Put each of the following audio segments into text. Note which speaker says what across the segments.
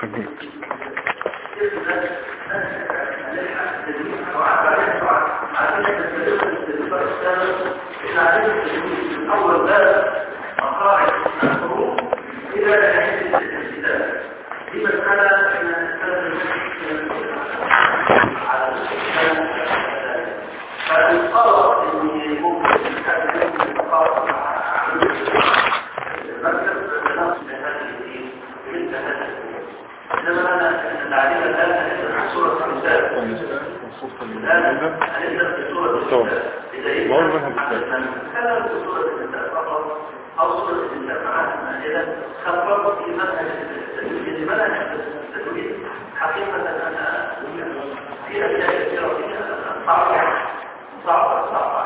Speaker 1: أول باب مقاعد الحروف إلى نهاية الكتاب دي مسألة احنا فالقرار ان ممكن حد يمكن يتقارب مع المركز بنفس هذه مثل هذا انما انا العليم الان هنبدا عن سوره النساء الان هنبدا في سوره النساء اذا ايه هذا في سوره النساء فقط او سوره النساء مع المائده خفضت في منهج التدوين منهج التدوين حقيقه انا في اشياء كثيره فيها صعبه صعبه صعبه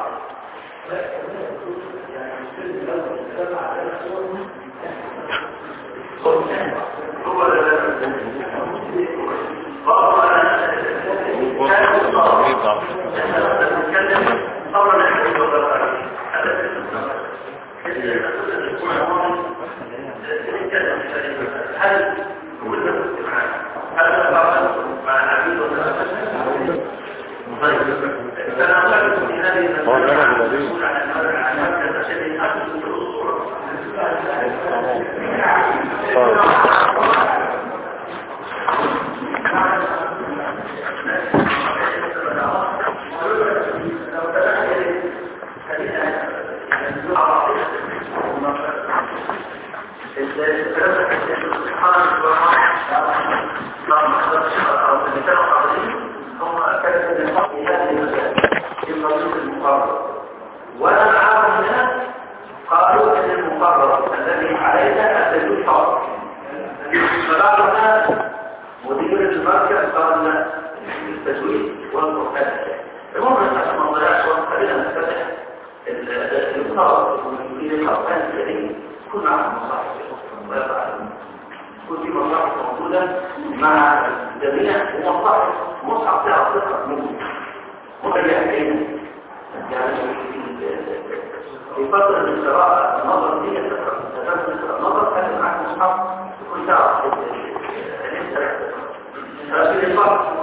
Speaker 1: هو هل هل مع العبيد طيب فنعتقد في هذه
Speaker 2: هو الجامع الذي
Speaker 1: وانا معاهم الناس قالوا ان المقرر الذي علينا التجويد حاضر فبعض الناس مدير المركز قال لا التجويد والقرآن المهم عشان ما نضيعش وقت خلينا نفتح المقرر من القرآن الكريم كل معهم مصاحف ويفعلون كل في مصاحف موجودة مع جميع المصاحف مصحف فيها قصة منه متجهزين يعني في فترة القراءة النظر دي تقرأ النظر كان معك مصحف كل ساعة ففي الفرق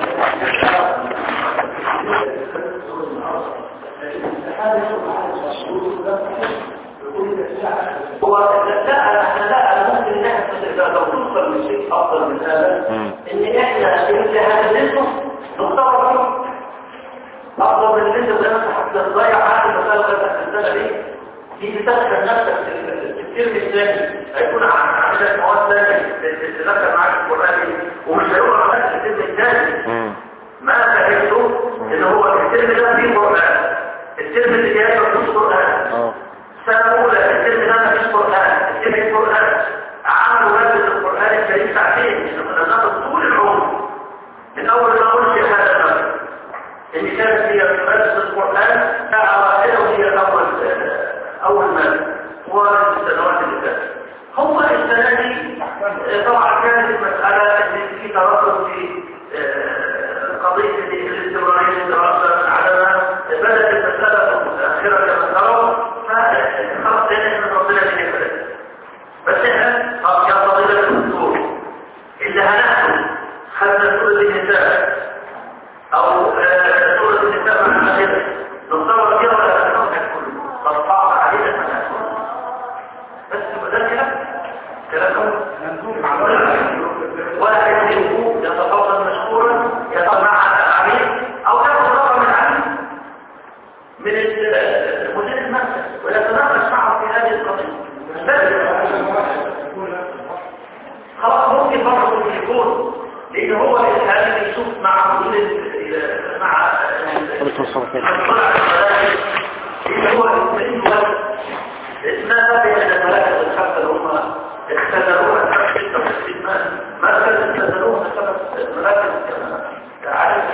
Speaker 1: هو لا احنا لا انا ممكن نحن لو توصل لشيء افضل من هذا ان احنا في هذا الاسم نختار فيه افضل من ان انت حتى تضيع هذه المساله بتاعت السنه دي دي بتدخل نفسك في الترم الثاني هيكون عندك مواد ثانيه تتذكر معاك القران ومش هيقع معاك في الترم الثاني ما فهمته ان هو الترم ده فيه قران الترم اللي جاي ما فيهوش قران سنه اولى الترم ده ما فيش قران الترم فيه قران عملوا ماده القران الكريم ساعتين احنا ناخد طول العمر من اول ما قلت هذا الامر اللي كانت هي مدرسة القرآن ساعة واحدة وهي أول أول مادة وفي السنوات اللي فاتت هم السنة دي طبعا كانت المسألة إن في تردد في قضية الاستمرارية الدراسة عدمها بدأت المسألة متأخرة كما تروا فخلاص احنا ربنا من يفرق بس احنا يا فضيلة الدكتور اللي هناخد خدنا سورة النساء او سورة النساء مع المسجد نصور فيها ولا نصور كله فالصعب علينا ما نكون بس ده كلام كلام واحد منكم يتفضل مشكورا يتفضل مع العميل او ياخذ رقم العميل من مدير المركز ويتناقش معه في هذه القضيه خلاص ممكن برضه التليفون لان هو الانسان يشوف مع مدير مع اللي هو اسمها بين المراكز الخمسه اللي هم اختزلوها مركز اختزلوها خمس مراكز عارف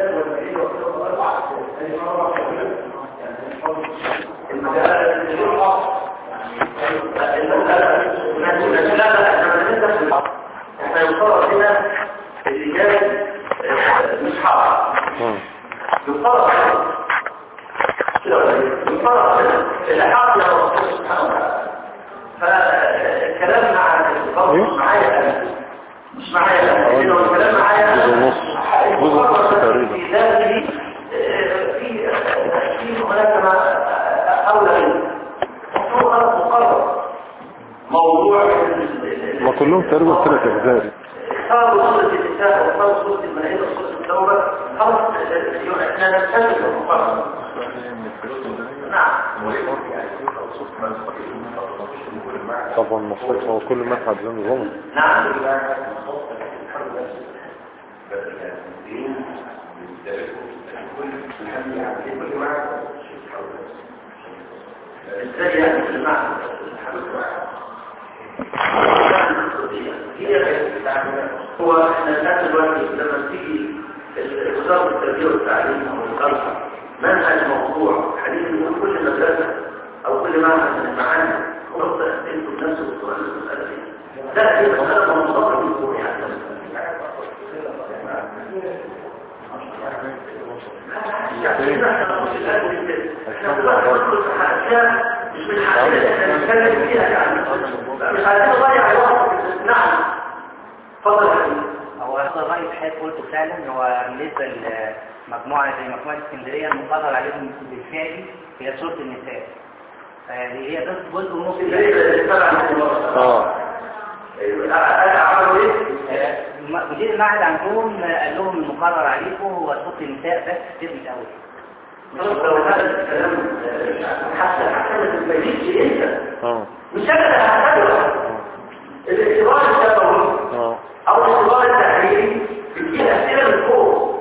Speaker 1: احنا يصور هنا الرجال مش حاضر يصور يصور اللي حاضر يا رب سبحانه وتعالى فالكلام مع الضغط معايا انا مش معايا لو الكلام معايا
Speaker 2: جزء ونص جزء ونص تقريبا
Speaker 1: في ذاته آه، في في هناك ما أولى منه هو خلاص مقرر موضوع
Speaker 2: ما كلهم تقريبا ثلاث اجزاء
Speaker 1: اختاروا سورة النساء واختاروا سورة المائدة وسورة التوبة خلاص احنا نستمر المقرر نعم
Speaker 2: طبعا مصطفى هو كل مذهب زي نظام
Speaker 1: نعم ازاي يعني المعنى هو احنا الناس دلوقتي لما تيجي وزاره التربيه والتعليم او الخلفه منهج موضوع حديث يقول كل مدرسه او كل معهد من المعاهد هو انتم بنفس السؤال المساله دي لا دي مساله منظمه من يعني احنا مش من حقنا احنا نتكلم فيها يعني مش عايزين نضيع الوقت نعم اتفضل يا حبيبي
Speaker 3: هو هذا الرأي في حيث قلته فعلا هو بالنسبة لمجموعة زي مجموعة اسكندرية المقرر عليهم بالفعل هي سورة النساء فهي هي بس جزء ونص
Speaker 2: اه
Speaker 1: عملوا ايه؟
Speaker 3: م- مدير المعهد عندهم قال لهم المقرر عليكم هو سورة النساء بس الترم الأول
Speaker 1: خلاص لو هذا الكلام حتى حتى ما تبينش انت
Speaker 2: اه
Speaker 1: مش انا اللي هحتاجه الاعتبار السبوي
Speaker 2: اه
Speaker 1: او الاعتبار التحريري بتجيب اسئله من فوق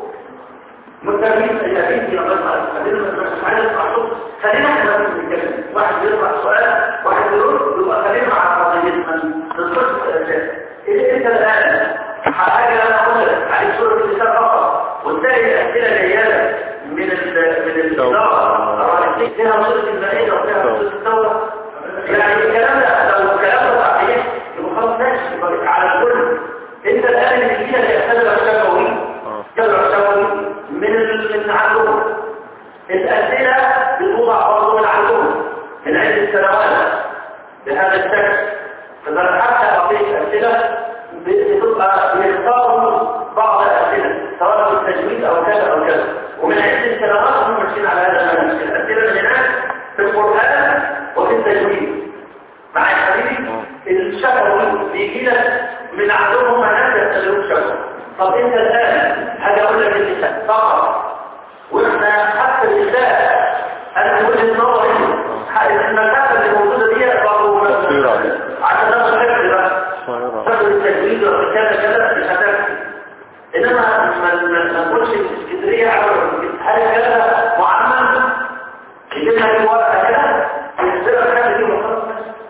Speaker 1: متفقين يا بنتي يا بطل خلينا مش عايز احط خلينا احنا بس نتكلم واحد يطرح سؤال واحد يرد يبقى خلينا مع قضيتنا نصف ايه انت الان حاجه انا اقول لك عليك صوره الانسان فقط وتلاقي الاسئله جايه لك من ال من الاداره الرئيسيه فيها صوره المائده وفيها صوره الثوره يعني الكلام ده لو الكلام ده صحيح يبقى خلاص ماشي يبقى على الكل انت الان اللي فيها الاسئله الشفوي
Speaker 2: اه
Speaker 1: جمع شفوي من ال- من عندهم الاسئله بتوضع برضه من عندهم من عده سنوات بهذا الشكل فانا حتى اعطيك اسئله بتبقى بيختاروا بعض الاسئله سواء في التجويد او كذا او كذا ومن عده سنوات هم ماشيين على هذا المنهج الاسئله من هناك في القران وفي التجويد مع حبيبي الشفوي بيجي لك من عندهم هم ناس يستخدمون شفوي طب انت الان هاجي اقول لك النساء فقط واحنا حتى النساء انا من وجهه نظري المسافه اللي موجوده دي برضه
Speaker 2: تصوير عليه.
Speaker 1: عشان ده الحفظ بقى
Speaker 2: صغيرة
Speaker 1: فقد التجويد وكذا كذا مش هتكفي انما ما ما- ما نقولش اسكندريه على هل الكلام ده معمم يجيبها في ورقه كده ينزلها الحاجه دي وخلاص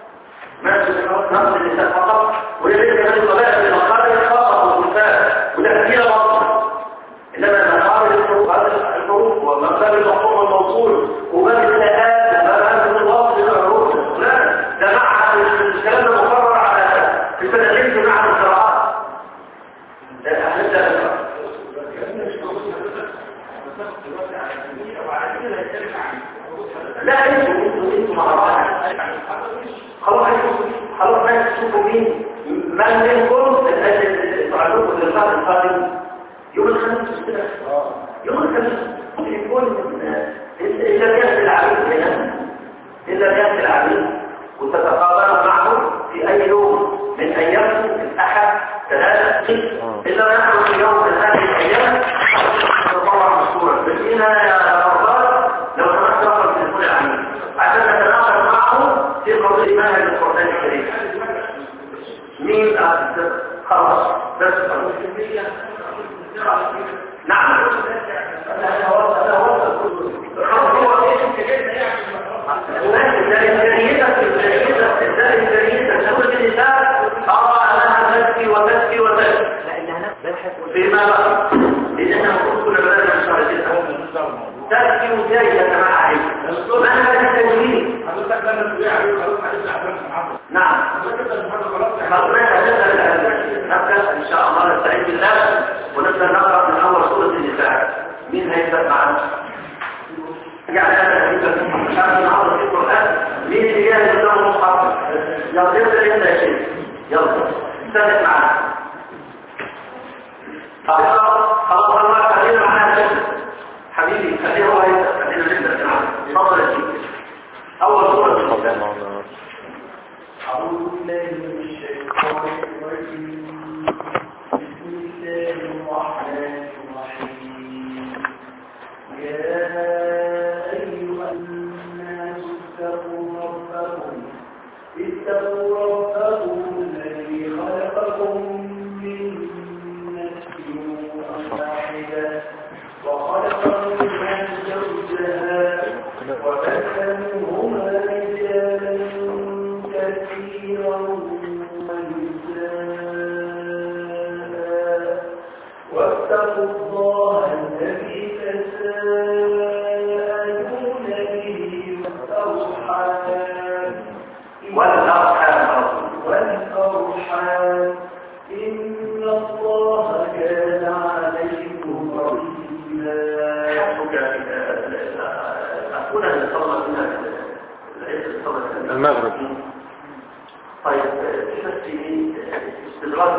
Speaker 1: ماشي نفس النساء فقط ويجب كمان الطبيعه بالمقابل فقط والنساء وده كتير برضه انما مقابل الحروف هذا الحروف ومقابل المقطوع والموصول وباب الثلاثات وباب الواصل للحروف لا ده معهد الكلام ده مقرر على في سنتين في معهد القراءات ده هنبدا لا انتوا انتوا انتوا مع بعض خلاص خلاص بس تشوفوا مين من منكم تعرفوا اللقاء القادم يوم الخميس كده يوم الخميس يكون إذا كانت العميل هنا إذا كانت العميل وتتقابلوا معه في أي يوم من أيام الأحد ثلاثة إذا نحن في يوم من هذه الأيام طبعا مشكورا بس هنا يا أرباب لو سمحت رقم تليفون العميل عشان نتناقش معه في قضية منهج القرآن الكريم مين أصدق خلاص بس نعم
Speaker 3: لا اللي هناك بحث
Speaker 1: فيما بقى لأننا نقول كل بلد من شهر تسعة تأتي وجاي يا جماعة عليك مهما التجويد نعم حضرتك هنبدأ نبدأ إن شاء الله نستعين بالله ونبدأ نقرأ من أول سورة النساء مين هيبدأ معنا؟ يعني أنا هيبدأ مش عارف نعرض في القرآن مين اللي جاهز قدام المصحف؟ يلا يبدأ يبدأ يا شيخ يلا استنى معنا خلاص الله خلينا معانا كده حبيبي خليه هو يبدا خلينا نبدا نعم اتفضل يا سيدي اول سوره في
Speaker 2: تفضل
Speaker 1: الكتاب
Speaker 2: معنا
Speaker 4: أعوذ بالله من الشيطان الرجيم بسم الله الرحمن الرحيم يا أيها الناس اتقوا ربكم اتقوا ربكم الذي خلقكم من نفس واحدة وخلق منها زوجها وبث منهما رجالا كثيرا ونساء واتقوا الله الذي تساءلون به والأرحام
Speaker 1: والارحام
Speaker 4: والأرحام إن الله كان عليكم رقيبا
Speaker 1: حسبك أكون نصلى من
Speaker 2: المغرب.
Speaker 1: طيب في بس في استدراج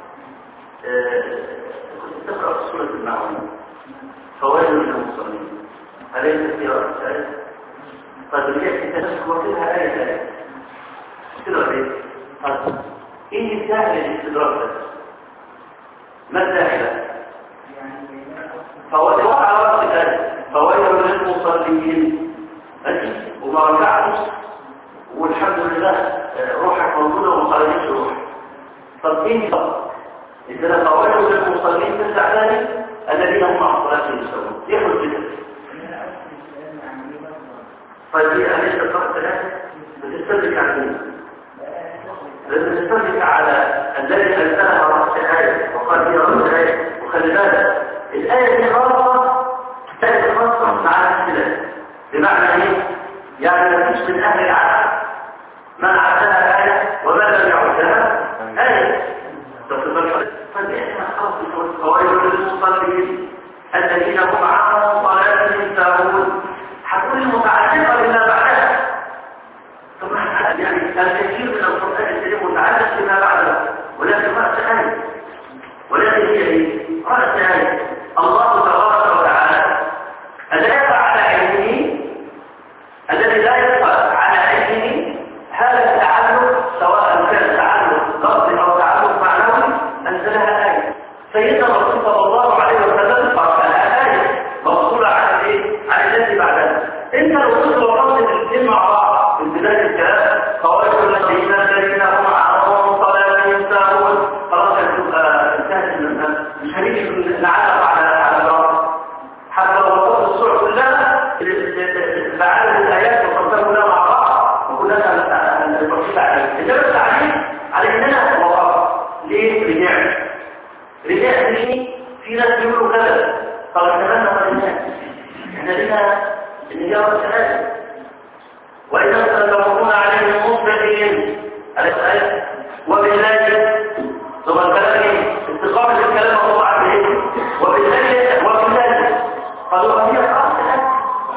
Speaker 1: كنت تقرأ في سورة المعون فوائد للمصلين أليس في رأس طيب اللي يأتي تذكر فيها آية آية كده ليه؟ طيب إيه الداعي للاستدراج ده؟ ما الداعي له؟ فوائد على رأس الآية فوائد للمصلين ماشي وما رجعتش والحمد لله آه، روحك موجودة وما خرجتش روحك طب ايه طب إذا فوائد للمصلين تسع ذلك الذين هم مع صلاتهم يسوون يخرج كده طيب ايه أليس الفرق ثلاثة بتستدرك على مين؟ لازم تستدرك على الذي أنزلها رأس الآية وقال هي رأس الآية وخلي بالك الآية دي خاصة تأتي خاصة مع الاختلاف بمعنى ايه؟ يعني ما فيش من أهل العالم من عدها آية وما لم يعدها آية فإحنا خاص فوائد للمصلين الذين هم عن صلاتهم ساهون هتكون متعلقة بما بعدها طبعا يعني الكثير من القرآن الكريم متعلق بما بعده ولكن رأس آية ولكن هي ايه؟ رأس آية الله تبارك وتعالى الذي يقع على علمه الذي لا يقع على علمه هذا التعلق سواء كان تعلق لفظي او تعلق معنوي انزلها آية سيدنا الرسول صلى الله عليه وسلم قرأها آية مفصولة عن ايه؟ عن الذي بعدها انت لو كنت وصلت الاثنين مع بعض في بداية الكلام قواعد الذين الذين هم عن صلاتهم ساهون خلاص هتبقى انتهت المسألة مش هنيجي نعلق على على الرب حتى لو وصلت الصورة كلها فعلت الآيات وصلتها كلها مع بعض وكلها التفصيل عليه إنما التعليم على إننا وقف ليه رجعت رجعت ليه في ناس بيقولوا كذا طب اتمنى ما الناس احنا لنا الإجابة الثلاثة وإذا تتوقون عليهم مصبحين الآية وبالله ثم الكلام استقامة الكلام وضع به وبالله وبالله قالوا هي خلاص الآن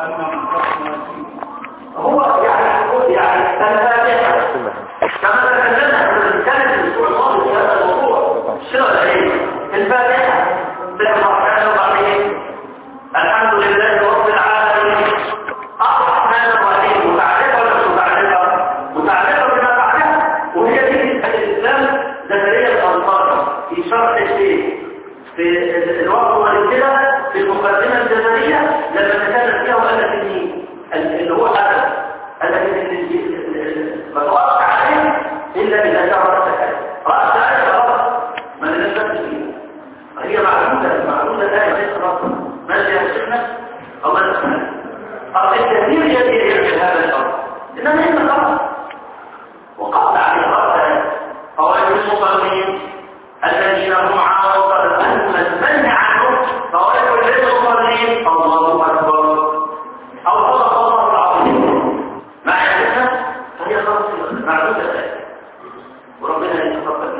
Speaker 1: هو يعني يقول يعني الفاتحة كما تكلمنا في كانت الاسبوع الماضي في هذا الموضوع شنو ايه الفاتحة بالرحمن الرحيم الحمد لله رب العالمين الرحمن الرحيم متعلقة ولا متعلقة متعلقة بما بعدها وهي دي الاسلام زكريا الانصاري في شرح الشيء في الوقت والابتلاء في المقدمة الجزرية لما تكلم فيها وقال لك ان اللي هو هذا قال لك ان ما توقفش عليه الا اذا كان راس الآية راس الآية خلاص ما نلبسش فيه هي معلومة معلومة الآية ليس راسا ماشي يا شيخنا الله يسلمك أرض الكثير يدير يعمل هذا الأمر إنما إنت خلاص وقطع عليه راس الآية فوائد المصلين الذين هم عن المنهي عنهم فوائد للمصلين الله أكبر أو صدق الله العظيم مع ذلك فهي خلاص معلومة الآية وربنا يتقبل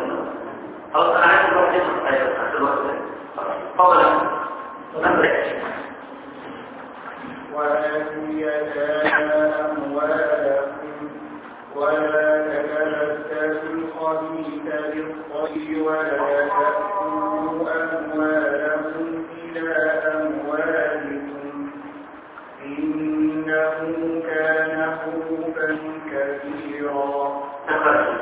Speaker 5: الخبيث بالطيب ولا تأكلوا أموالهم إلى أموالكم إنه كان حوبا كبيرا
Speaker 1: تفضل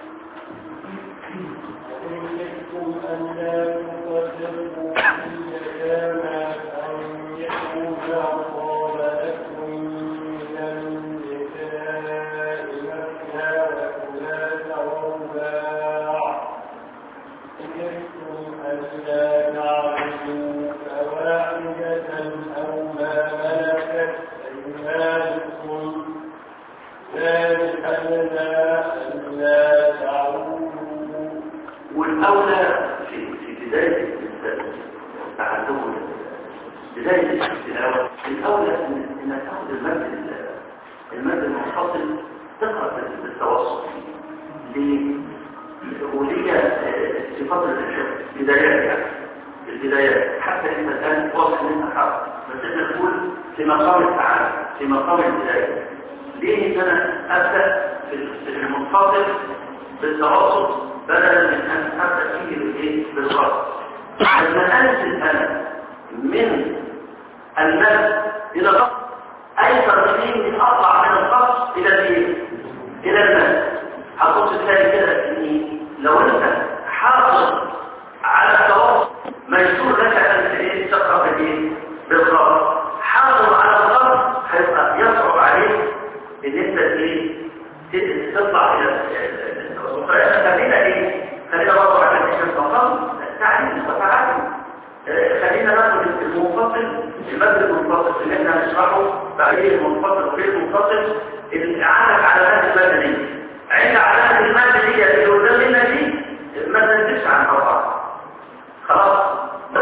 Speaker 4: وإن خفتم ألا تقدموا في اليتامى أن يكون أصاب لكم من النساء مثنى وثلاث ورباع إن خفتم ألا تعبدوا فواحدة أو ما ملكت أيمانكم ذلك أدنى ألا تعودوا
Speaker 1: والأولى في في بداية التعلم بداية التلاوة الأولى إن- إنك تاخد المد المد المنفصل تقرأ بالتوسط ليه؟ وليه آه، صفات الإرشاد بدايات يعني البدايات حتى إن الآن واضح إن أنت حرف بس إحنا نقول في مقام التعامل في مقام البداية ليه إن أنا أبدأ في المنفصل بالتوسط بدلا من أن أبدأ فيه بالإيه؟ بالغرب لما أنزل أنا من المد إلى الغرب أي ترتيب من أطلع من الخط إلى الإيه؟ إلى المد هتبص تلاقي كده إن لو أنت حافظ على التوسط ميسور لك أن إيه؟ تقرأ بالإيه؟ بالغرب حافظ على الغرب هيبقى يصعب عليك إن أنت إيه؟ تطلع إلى التوسط خلينا إيه؟ خلينا برضه عشان إحنا نفهم تعليم وتعلم آه، خلينا ناخد المنفصل المد المنفصل اللي احنا هنشرحه بعدين المنفصل وغير المنفصل اللي عندك علامات المادة دي عند علامات المادة دي اللي قدامنا دي ما تنزلش عن بعض خلاص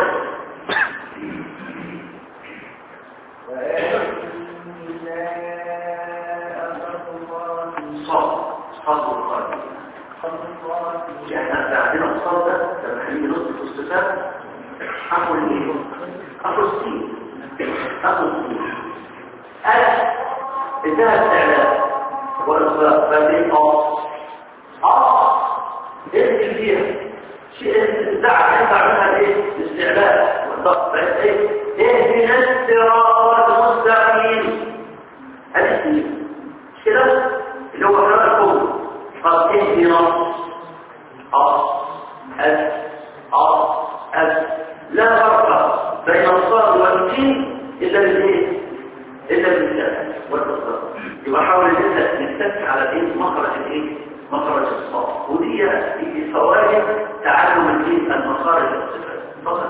Speaker 1: صاد صاد القلب يعني احنا عندنا الصاد ده لما هنيجي نصف الصفات اخو الايه اخو السين اخو السين ألف انتهى استعلاء والإطلاق بعدين أص أص إيه فيها شيء الزعل ينفع منها ايه الاستعلاء والضغط بقت ايه اهدنا الصراط المستقيم هذه السين مش كده اللي هو كلام القول قال اهدنا أص أس أص أس لا فرق بين الصاد والسين إلا بالإيه؟ إلا بالكلام والإصرار يبقى حاول إن أنت نتك على إيه مخرج الإيه؟ مخرج الصاد ودي في فوائد تعلم الإيه؟ المخارج والصفات فقط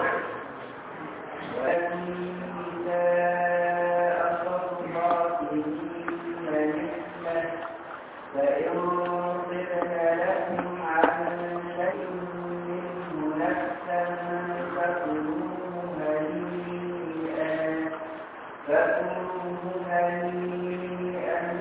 Speaker 3: فإن طبن لكم عن شيء منه نفسا فكلوه هنيئا فكلوه هنيئا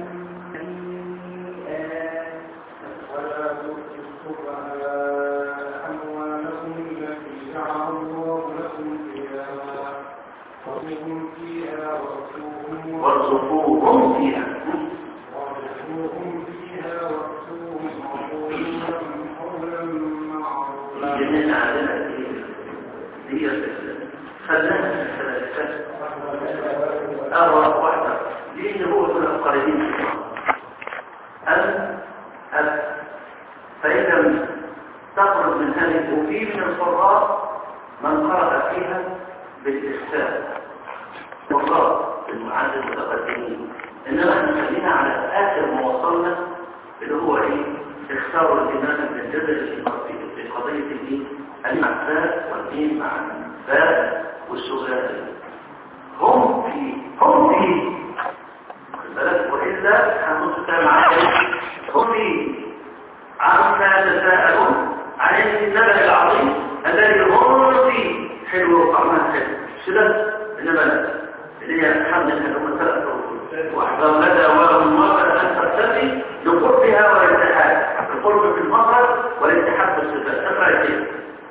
Speaker 3: مريئا
Speaker 5: ولا تؤتوا السفهاء أموالكم التي جعل الله لكم قياما وارزقهم فيها واكسوهم
Speaker 1: وارزقوهم فيها
Speaker 5: وارزقوهم فيها واكسوهم وقولوا لهم قولا معروفا
Speaker 1: جميعنا عندنا إيه؟ هي خلاها ثلاثة أروى واحدة لأن هو كل القريبين في بعض أن أن فإذا لم تخرج من هذه وفي من القراء من قرأ فيها بالإحسان قراء المعاد المتقدمين إنما احنا خلينا على آخر ما وصلنا اللي هو إيه اختاروا الإمام ابن الجزر في قضية- في قضية الإيه المعفاء والدين مع الفاء والسغال هم في هم في خد بالك وإلا هنبص كلام عن هم في عما يتساءلون عن النبأ العظيم الذي هم فيه حلو وطعمها حلو مش كده انما لا اللي هي الحمد لله هم ثلاث رسول واحذر لدى ولهم مرة ان ترتقي لقربها والاتحاد القرب في المخرج والاتحاد في الصفات اقرا كده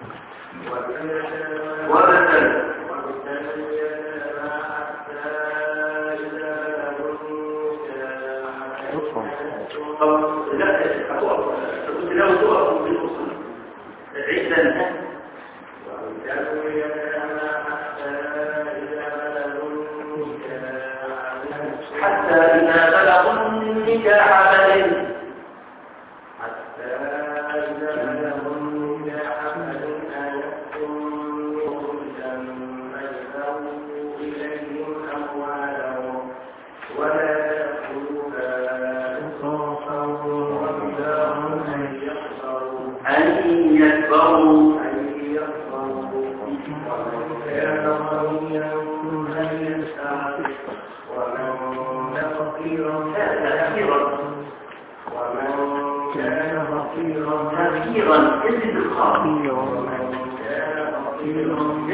Speaker 1: وبالتالي طب لا هتقف كنت لو تقف
Speaker 4: إذا لهم نكاح فإن آنستم منهم رشدا فادفعوا إليهم أموالهم ولا تأكلوها إسرافا وبدارا أن يخسروا
Speaker 1: أن يكبروا
Speaker 4: أن يخسروا ومن كان غنيا فليستعفف ومن كان فقيرا
Speaker 1: تأثيرا
Speaker 4: ومن كان فقيرا
Speaker 1: تأثيرا اسم الخاص
Speaker 4: ومن كان فقيرا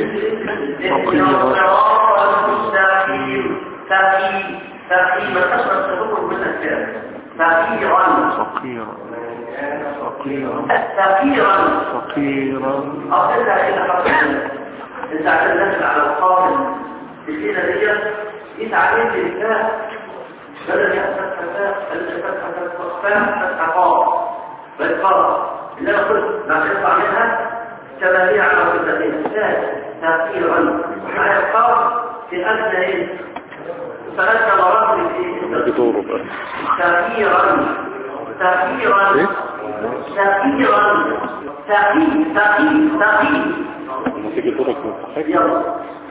Speaker 1: فقيرا
Speaker 2: فقيرا
Speaker 4: ومن كان فقيرا
Speaker 1: فقيرا
Speaker 2: فقيرا
Speaker 1: أصلها إلى حقيقة إنت عشان نسل على القابل السيدة دي يتعلم الإنسان بدل يحسن فتاة الفتحة فتحة فتحة قاب بل قاب اللي أنا قلت ما تطلع منها كما هي على وجهتين تأثيرا على القاب في أدنى إيه فأدنى مراتب في
Speaker 2: بدوره بقى
Speaker 1: تأثيرا تأثيرا
Speaker 2: ايه؟
Speaker 1: تأثيرا تأثير تأثير تأثير
Speaker 2: لما تيجي دورك من
Speaker 1: يلا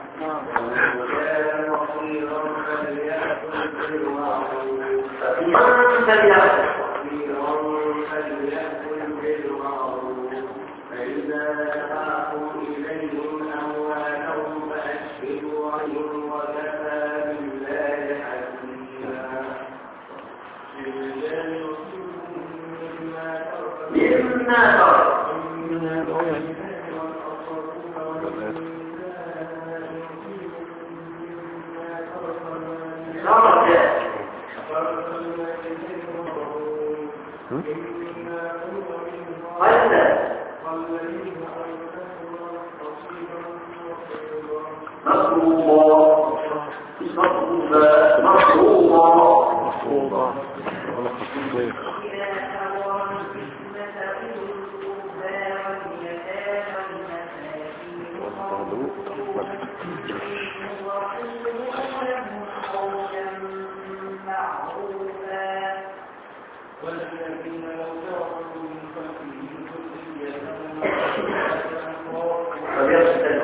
Speaker 4: كان فقيرا فليأكل بالمعروف
Speaker 1: تأثيرا فليأكل
Speaker 4: فقيرا فليأكل بالمعروف فإذا دفعتم إليهم أموالهم فأشهدوا عليهم وكفى بالله حكيما للرجال نصيب مما ترك
Speaker 1: مما ترك درجة قلة مطلوبة مطلوبة مطلوبة
Speaker 2: مفروضة أنا خصوصية
Speaker 4: والذين لو تركوا من خلفهم ذرية
Speaker 1: فليغسل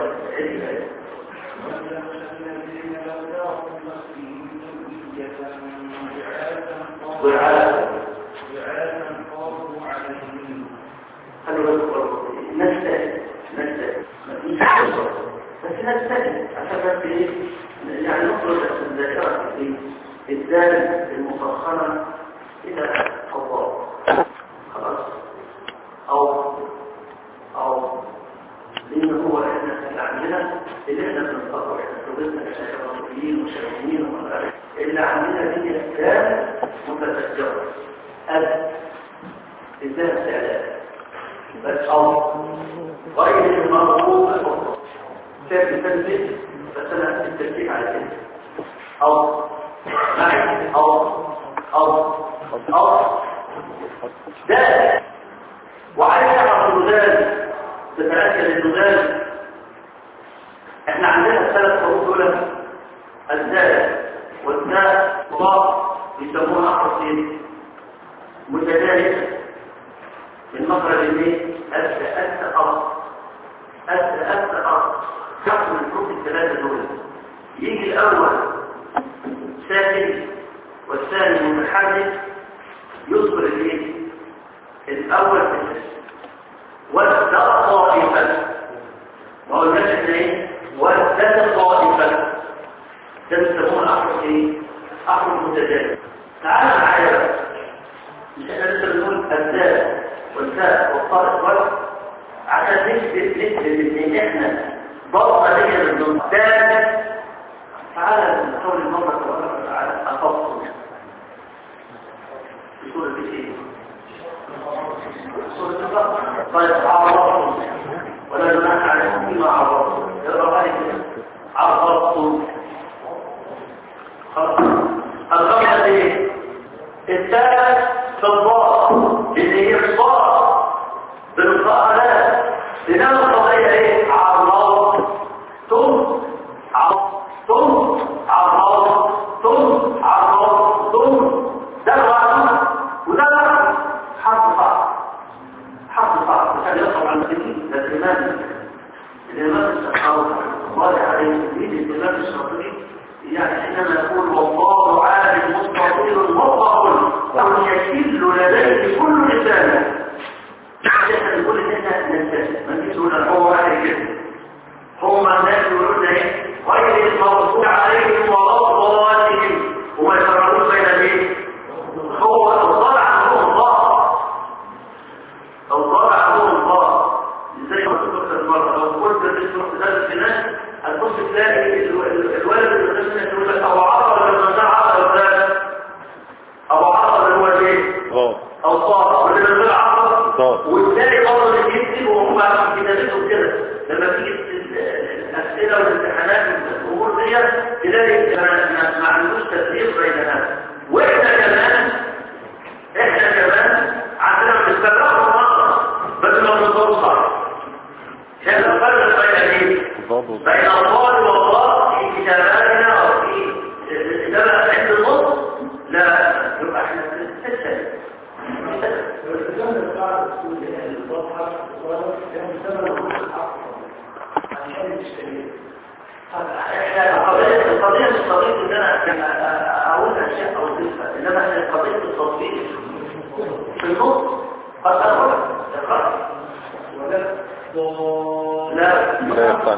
Speaker 4: والذين لو تركوا خلفهم ذرية ضعافا
Speaker 1: وعلى
Speaker 4: ضعافا خافوا عليهم
Speaker 1: خلوا بالكم نستهل نستهل مفيش فرصة بس نستهل عشان بس ايه يعني نخرج الذاكرة في الدال المسخنة إلى الله خلاص أو أو لأن هو إحنا اللي عندنا اللي إحنا بنطبق إحنا شغلنا كشغالين وشغالين ومغارب اللي عندنا دي أسباب متفجرة أد إزاي استعداد بس أو غير المرغوب الأخرى كيف تنزل بس أنا التركيب على كده أو معي أو أو أو ده وعايز تعرف الغزال تتأكد الغزال احنا عندنا الثلاث حروف دول الزال والزاء وضاء يسموها حرفين متجانسة من مخرج الايه؟ أس أس أرض أس أس أرض حرف من الحروف الثلاثة دول يجي الأول ساكن والثاني متحرك يصبر الايه؟ الأول في الاسم والدار طائفة ما هو الناس احنا ايه؟ والدار طائفة ده بيسموه الأحرف ايه؟ أحرف متجانسة تعال معايا بقى مش احنا لسه بنقول الزاد والزاد والطارق والط عشان نثبت نثبت ان احنا ضغطه ليا للضغط ثابت تعالى نحاول المره تبارك وتعالى افصل في سوره ايه؟ سوره البقره طيب عرضتم ولا جناح عليكم فيما عرضتم اقرا عليك عرضتم خلاص الغرض ايه؟ الثالث في الضاء اللي هي الصاد بالقاء لا لنام القضية ايه عرض ثم ثم عرض ثم عرض ثم ده الرعب وده الرعب حرف صعب حرف مالك الإمام السحاوي الله عليه يريد الإمام الشاطبي يعني حينما يقول والله عالم مستطير مطلق أو يكل لديه كل رسالة احنا نقول ان احنا ننتهي ما نجيش نقول هو واحد كده هم الناس يقولون ايه غير المغضوب عليهم ولا الضالين وما يفرقوش بين الايه هو الضال عندهم الله الضال عندهم الله زي ما قلت لك المره لو قلت تروح تدرس في ناس هتبص تلاقي ال- ال- الولد اللي بيدرس يقول لك ابو عطا ولا ابن عطا ولا ابو عطا اللي هو ايه
Speaker 2: ضاد
Speaker 1: او صار واللي بينزل عطا
Speaker 2: ضاد
Speaker 1: وتلاقي برضه اللي بيكتب وهم عارفين كتابتهم كده لما تيجي ال- الاسئله والامتحانات والامور دي تلاقي ما- ما ما عندوش تفريق بين هذا واحنا كمان احنا كمان عندنا بنستدرك النظر بس ما بنضبط صح هذا الفرق بين ايه؟
Speaker 2: ضاد وضاد.
Speaker 1: بين الضاد والضاد في كتاباتنا او في الكتابه عند النص لا يبقى احنا بنستسهل
Speaker 5: الرسالة بتاعت الصفحة كان بسبب الحق عشان يشتري
Speaker 1: احنا القضية القضية مش قضية ان انا اقول اشياء او تلفة انما هي قضية التطبيق في النص قد اقول لا
Speaker 2: لا يقطع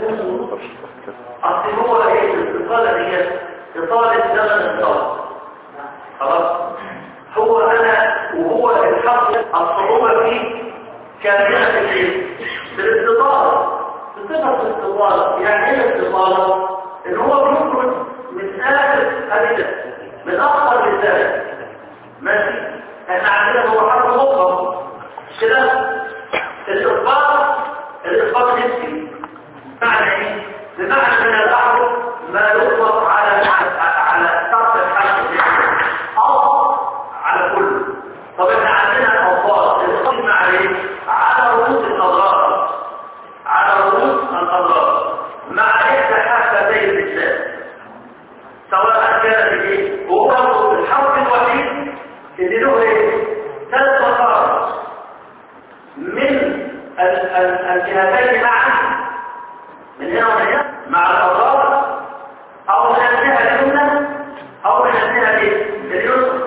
Speaker 1: اصل هو ايه الاستقالة هي اطالة زمن الصلاة خلاص هو انا وهو الحق الصعوبة فيه كاملة في الايه في الاستطالة بصفة الاستطالة يعني ايه الاستطالة ان هو بيخرج من اخر هذه من اخر رسالة ماشي احنا عندنا هو حرف مطلق مش كده الاخبار الاخبار نفسي معنى ايه بمعنى من الاحرف ما يطلق على على طرف الحرف او على كل طب احنا عندنا الفاظ الاخبار معنى ايه على رؤوس الاضرار على رؤوس الاضرار مع احدى حافتي اللسان سواء كان ايه هو الحرف الوحيد اللي له ايه ثلاث مخارج من ال- ال- الجهتين معا من هنا ومن هنا مع الاضرار او من الجهه اليمنى او من الجهه الايه؟ اليسرى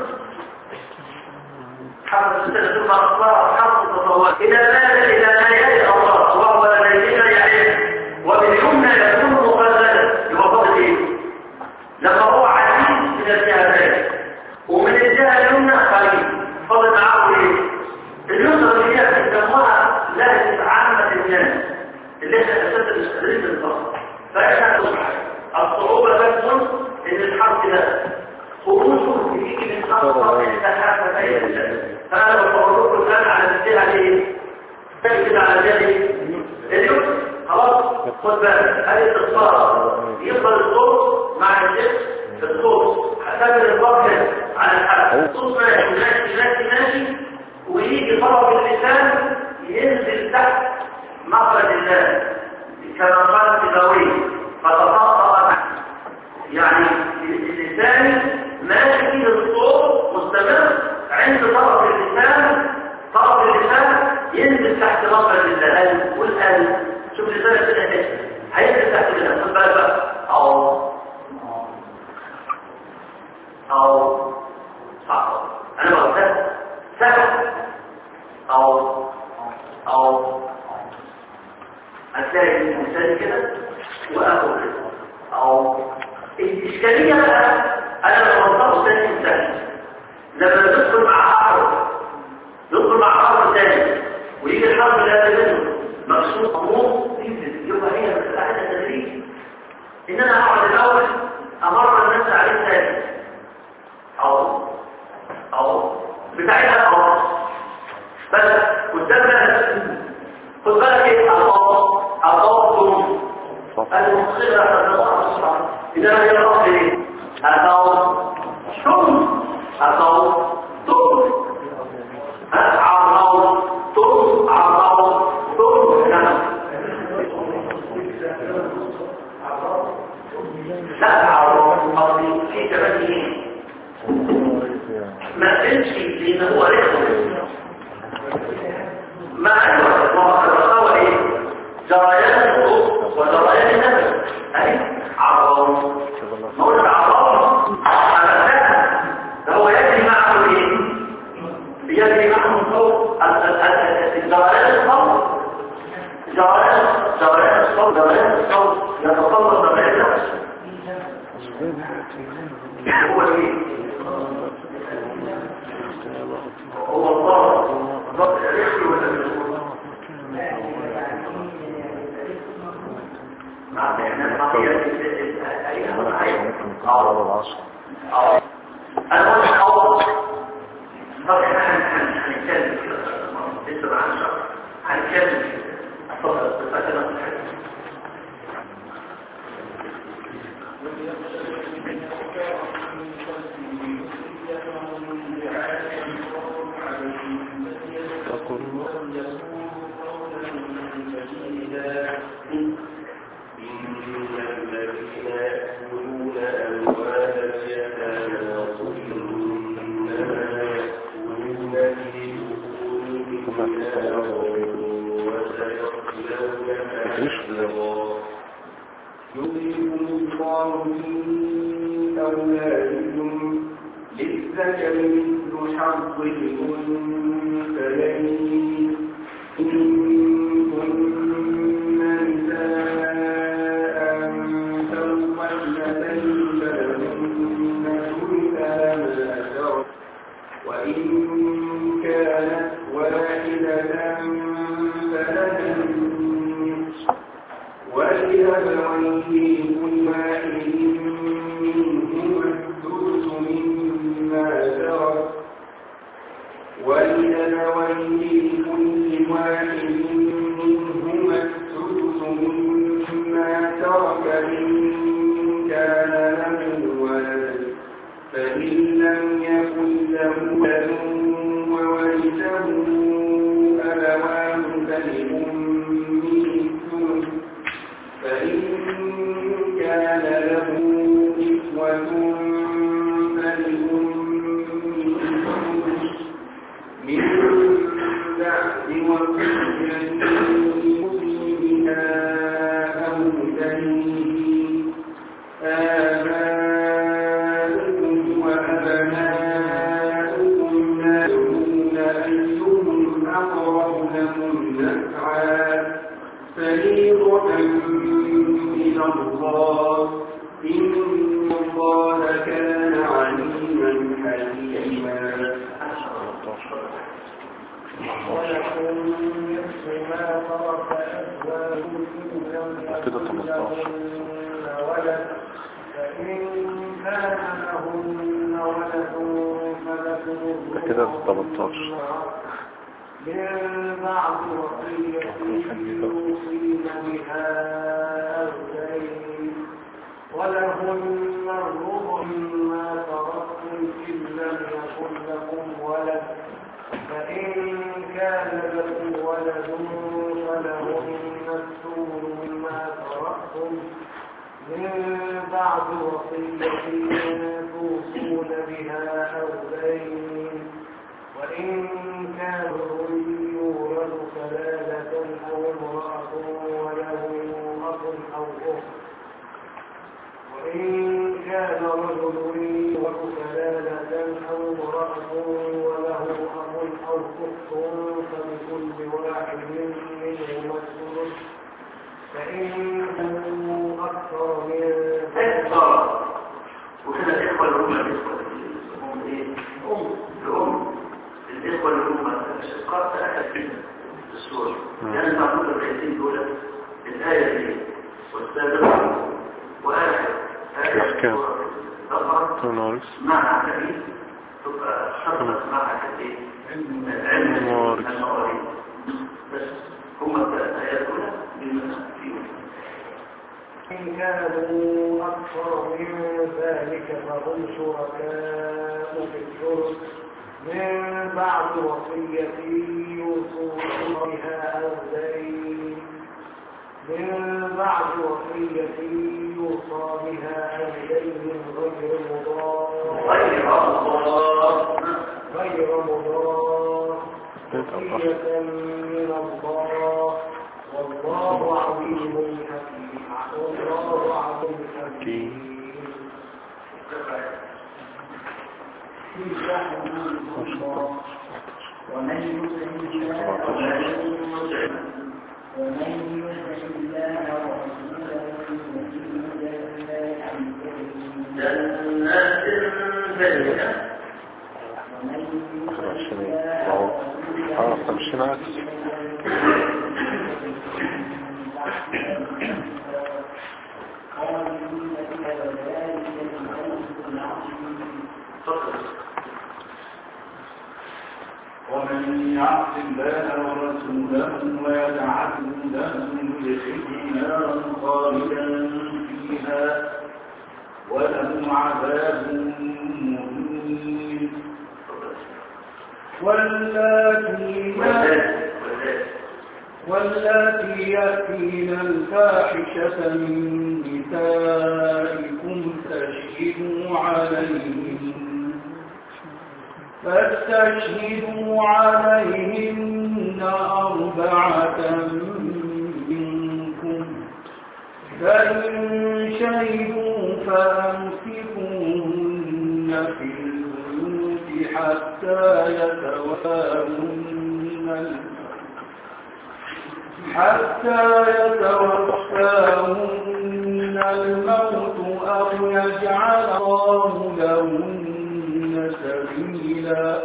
Speaker 1: حرف السنه ثم اصبح حرف التطور اذا مال الى ما يلي الاضرار وهو لدينا يعلم وباليمنى يكون مقلدا يبقى فاضل ايه؟ لما هو عزيز من الجهتين ومن الجهه اليمنى قليل فاضل معاه ايه؟ اليسرى اللي هي بيسموها لهجه عامه الناس اللي احنا اساسا مش قادرين ننطقها فاحنا نصبح الصعوبه تكمن ان الحرف ده خروجه بيجي من اقصى احدى حافتي اللسان فانا بقول لكم الان على الجهه ايه؟ كده على الجهه ايه؟ اليسرى خلاص خد بالك ادي الاتصال يفضل الصوت مع الجسم في الصوت هتعمل الضغط على الحلقه الصوت ماشي ماشي ماشي ماشي ويجي طرف اللسان ينزل تحت مخرج اللسان كما قال السيبوي فتطاطا تحت يعني اللسان ماشي فيه الصوت مستمر عند طرف اللسان طرف اللسان ينزل تحت مخرج اللسان والقلب شوف لسانك كده ايه هينزل تحت اللسان خد بالك بقى او او صح انا بقول سهل او او هتلاقي الانسان كده واخد كده او الاشكاليه بقى انا لما بطلع ثاني انسان لما ندخل مع حرف ندخل مع حرف ثاني ويجي الحرف اللي قبل منه مقصود امور تنزل يبقى هي مساله عايزه تدريج ان انا اقعد الاول امر الناس عليه ثاني او او بتاعتها او بس قدامنا خد بالك ايه الله الله المخصرة النصر إذا هي الأصل ايه أتوا شم أتوا تم عرضوا تم عرضوا تم لا عرضوا قصدي في كمان ايه ما تمشي لان هو رزق ما ايوه ما هو الرخاوه ايه جريان جريان الصوت جريان الصوت يتطلب جريان نفسه هو ايه هو الله ضبط الرحل ولا الرسول مع بيانات عقيدة
Speaker 2: على العصر
Speaker 1: انا قلت حوض طب احنا هنتكلم كده لسه مع الشرع هنتكلم اتفضل اتفضل
Speaker 2: تقول
Speaker 6: يؤمن الله في أولادكم للذكر مثل حظ الأنثيين إن كن نساء فوق اثنتين فلهن ثلثا ما ترك وإن كانت واحدة فلها النصف ولأبويه كل واحد منهما الثلث مما ترك ولأبويه كل واحد منهما الثلث مما ترك إن كان له ولد فإن لم يكن له ولد وورثه أبواه فلأمه الثلث فإن كان له إخوة فلأمه الثلث من بعد وصية يوصي بها أو دين آباؤكم وأبناؤكم لا يدرون أيهم أقرب لكم نفعا فريضة من الله إن الله كان عليما حكيما
Speaker 5: ولكم نصف ما ترك أزواجكم إن لم
Speaker 2: كده
Speaker 5: يكن
Speaker 2: 18.
Speaker 5: لهن ولد فإن كان لهن ولد فلكم
Speaker 2: ده كده 18.
Speaker 5: من بعد وصية يوصين بها أو دين ولهن الربع مما تركتم إن لم يكن لكم ولد فإن كان لكم ولد فلهن الثمن مما تركتم من بعد وصية توصون بها أو دين وإن كان رجل يورث كلالة أو امرأة وله أخ أو أخت وإن كان رجل يورث كلالة أو امرأة وله أخ أو أخت فلكل واحد منهما الثلث فإن كانوا أكثر من ذلك
Speaker 1: ضرر وكده الإخوة اللي هم الإخوة اللي هم إيه؟ أم الأم الإخوة اللي هم الأشقاء تأكد منها في السورة لأن معمول الخيتين دول الآية دي والسابق وآخر آية
Speaker 2: أحكام.
Speaker 1: طبعا
Speaker 2: تنورس
Speaker 1: مع حديث تبقى شرطة مع حديث العلم
Speaker 2: الموارث.
Speaker 1: المواريث بس هم الثلاث آيات دول بما فيهم
Speaker 5: إن كانوا أكثر من ذلك فهم شركاء في الثلث من بعد وصية يوصون بها أو دين من بعد وصية يوصى بها أو دين غير مضار
Speaker 1: غير الله
Speaker 5: غير مضار وصية من الله والله عليم حكيم والله عليم حكيم تلك حدود الله ومن يطع الله ومن يطع الله ورسوله
Speaker 1: جنات بينة
Speaker 2: عشان ايه اهو اه خمسين عكس
Speaker 4: ومن يعص الله ورسوله ويتعد له يدخل نارا خالدا فيها وله عذاب مهين واللاتي واللاتي يأتين الفاحشة من نسائكم فاشهدوا عليهن فاستشهدوا عليهن أربعة منكم فإن شهدوا فأمسكوهن في البيوت حتى يتوفاهن الموت حتى يتوفاهن الموت أو يجعل الله لهن سبيلا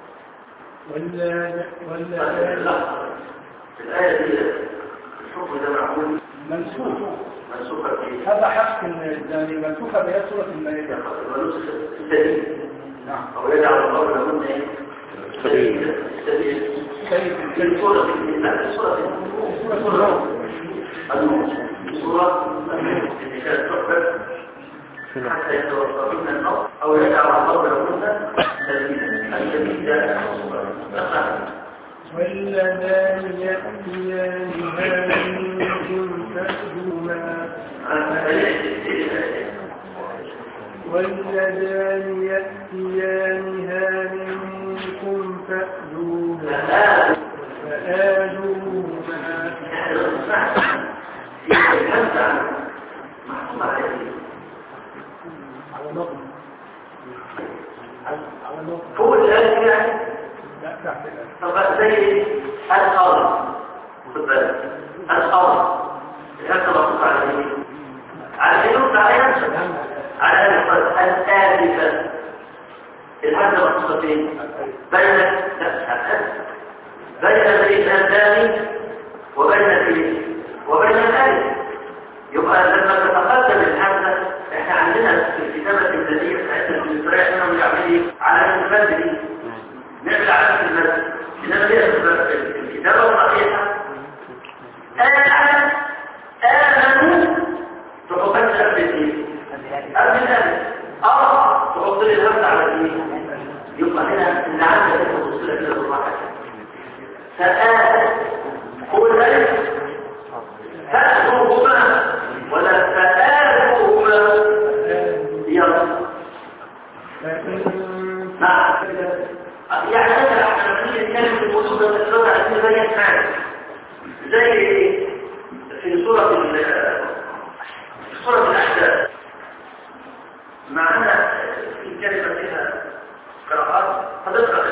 Speaker 4: ولا ولا
Speaker 1: الآية دي الحكم ده معمول
Speaker 5: منسوخ
Speaker 1: منسوخة في
Speaker 5: هذا حق يعني منسوخة بها سورة المائدة
Speaker 1: ونسخ السبيل
Speaker 5: نعم
Speaker 1: أو يجعل الله لهن إيه؟
Speaker 2: سبيل.
Speaker 1: السبيل
Speaker 5: كيف
Speaker 1: في سورة لا سورة سورة الموت سورة الموت اللي كانت تحدث حتى يتوفى من الأرض أو يجعل الله لهن سبيلا السبيل ده نقع
Speaker 5: واللذان يأتيانها منكم فأهما واللذان يأتيانها منكم فأذوهما فآذوهما على نقل على نقل
Speaker 1: فوق الآن يعني
Speaker 5: لا تحت الآن
Speaker 1: طب زي الأرض خد بالك الأرض الهمزة مقصود على اليمين على اليمين على ينشأ على الآلفة الهمزة مقصودة فين؟ بين لا بين الإنسان وبين الايه؟ وبين الألف يبقى لما تتقدم الهمزة احنا عندنا في الكتابة الإنسانية بتاعتنا في الإسرائيل احنا بنعمل ايه؟ على المد دي نعمل علامة المد إنما هي في الكتابة الصحيحة آمن آمنوا تحطش قبل الايه؟ قبل الألف اه تحط لي الهمزة على الايه؟ يبقى هنا اللي عندك تبص لك كده بالراحة فآمن هو الألف فأتوهما ولا فآتوهما يلا نعم يعني مثلا احنا لما نيجي نتكلم في الموضوع ده بنتكلم على كل زي حاجه زي ايه في سوره ال في سوره الاحزاب معنا في كلمه فيها قراءات هتقرا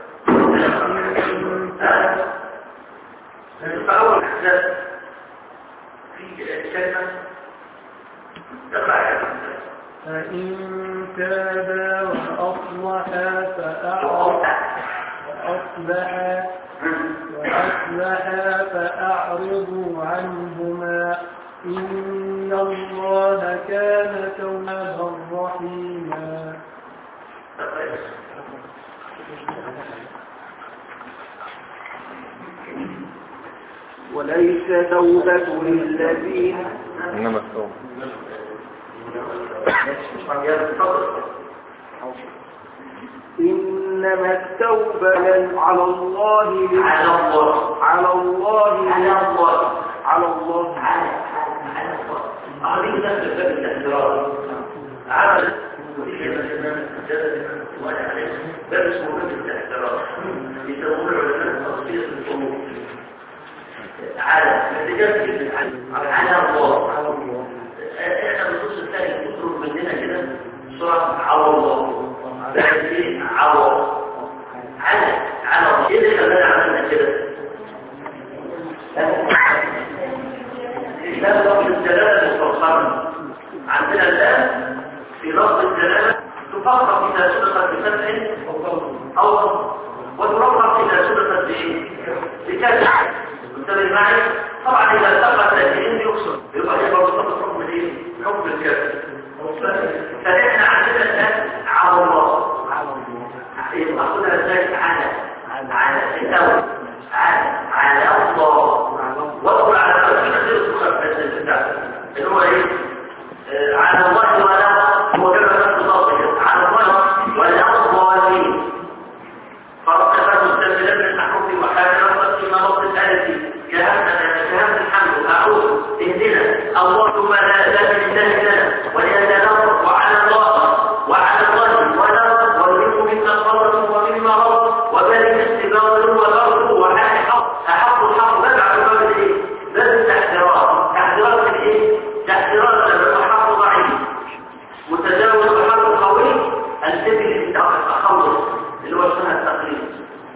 Speaker 1: كده فاول الاحزاب في كلمه تقرا كلمه
Speaker 5: فإن تابا وأصلحا فأعرض وأصلحا وأصلحا فأعرضوا عنهما إن الله كان توابا رحيما
Speaker 6: وليس توبة للذين
Speaker 2: انما التوبة
Speaker 6: إنما التوبة على الله
Speaker 1: على الله
Speaker 6: على الله
Speaker 1: على الله
Speaker 6: على الله
Speaker 1: على على الله أعطيك نفس الباب الاحترام عمل باب اسمه باب الاحترام يسمونه العلماء تصفية الأمور على نتيجة على الله
Speaker 6: على الله
Speaker 1: احنا النصوص الثانية تخرج مننا كده بسرعة على الله بس ايه على على على الله ايه اللي خلانا عملنا كده؟ لا لفظ الجلالة مستوصلا عندنا الآن في لفظ الجلالة تفرق إذا سبقت بفتح أو ضم وترفق إذا سبقت بإيه؟ بكسر انتبه معي طبعا إذا سبقت بإن يقصد يبقى هي برضه حكم الإيه؟ حكم الكسر فإحنا عندنا الآن على الله يبقى خدها ازاي على على الأول على على الله واقول على الأول غير تخفف البتاع اللي هو ايه آه، على الله ولا هو كما كان تصدق على الله ولا الظالمين فرق بين مستملا من الحروف وحاجه نصت في مناط الالف كهذا الحمد اعوذ اهدنا اللهم لا اله الا لنا ولأن نصر وعلى الله وعلى الله ولا والرزق مما قبل ومما رب وذلك استباط وغرب وحال حق احق الحق بدع باب الايه باب التحذيرات تحذيرات الايه تحذيرات الحق ضعيف متجاوز الحق قوي السبيل التخلص اللي هو اسمها التقليد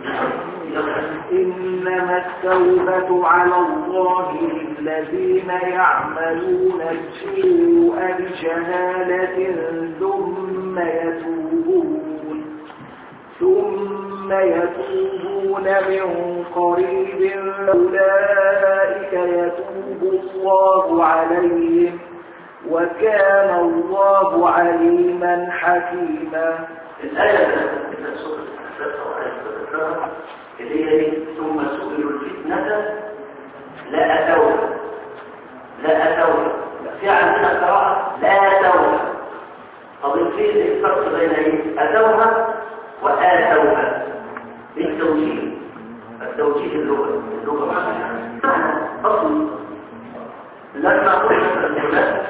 Speaker 6: إنما التوبة على الله للذين يعملون السوء بشهادة ثم يتوبون ثم يتوبون من قريب أولئك يتوب الله عليهم وكان الله عليما حكيما
Speaker 1: الآية اللي سورة الأحزاب أو آية الذكر اللي هي إيه؟ ثم سئلوا الفتنة لا أتوها لا أتوها في عندنا قراءة لا أتوها طب الفيل الفرق بين إيه؟ أتوها وآتوها بالتوجيه التوجيه اللغة اللغة معنى أصل لما قلنا الجمال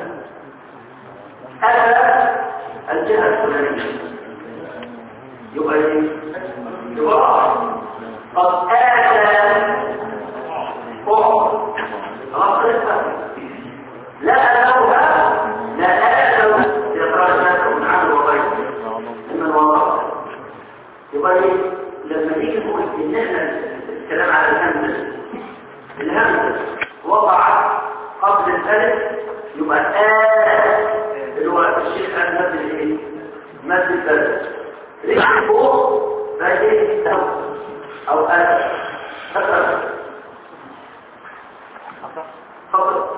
Speaker 1: أتى الجهة الفلانية يبقى ايه؟ يبقى قد آتى فوق خلاص لسه لا أتوها لا آتوا يقرأ الناس من عمل وغيره من وراء يبقى ايه؟ لما نيجي نقول ان احنا الكلام على الهمزة الهمزة وضعت قبل الألف يبقى آه اللي هو الشيخ قال مد الايه؟ مد البلد رجل فوق بقى ايه؟ أو أو آه فقط فقط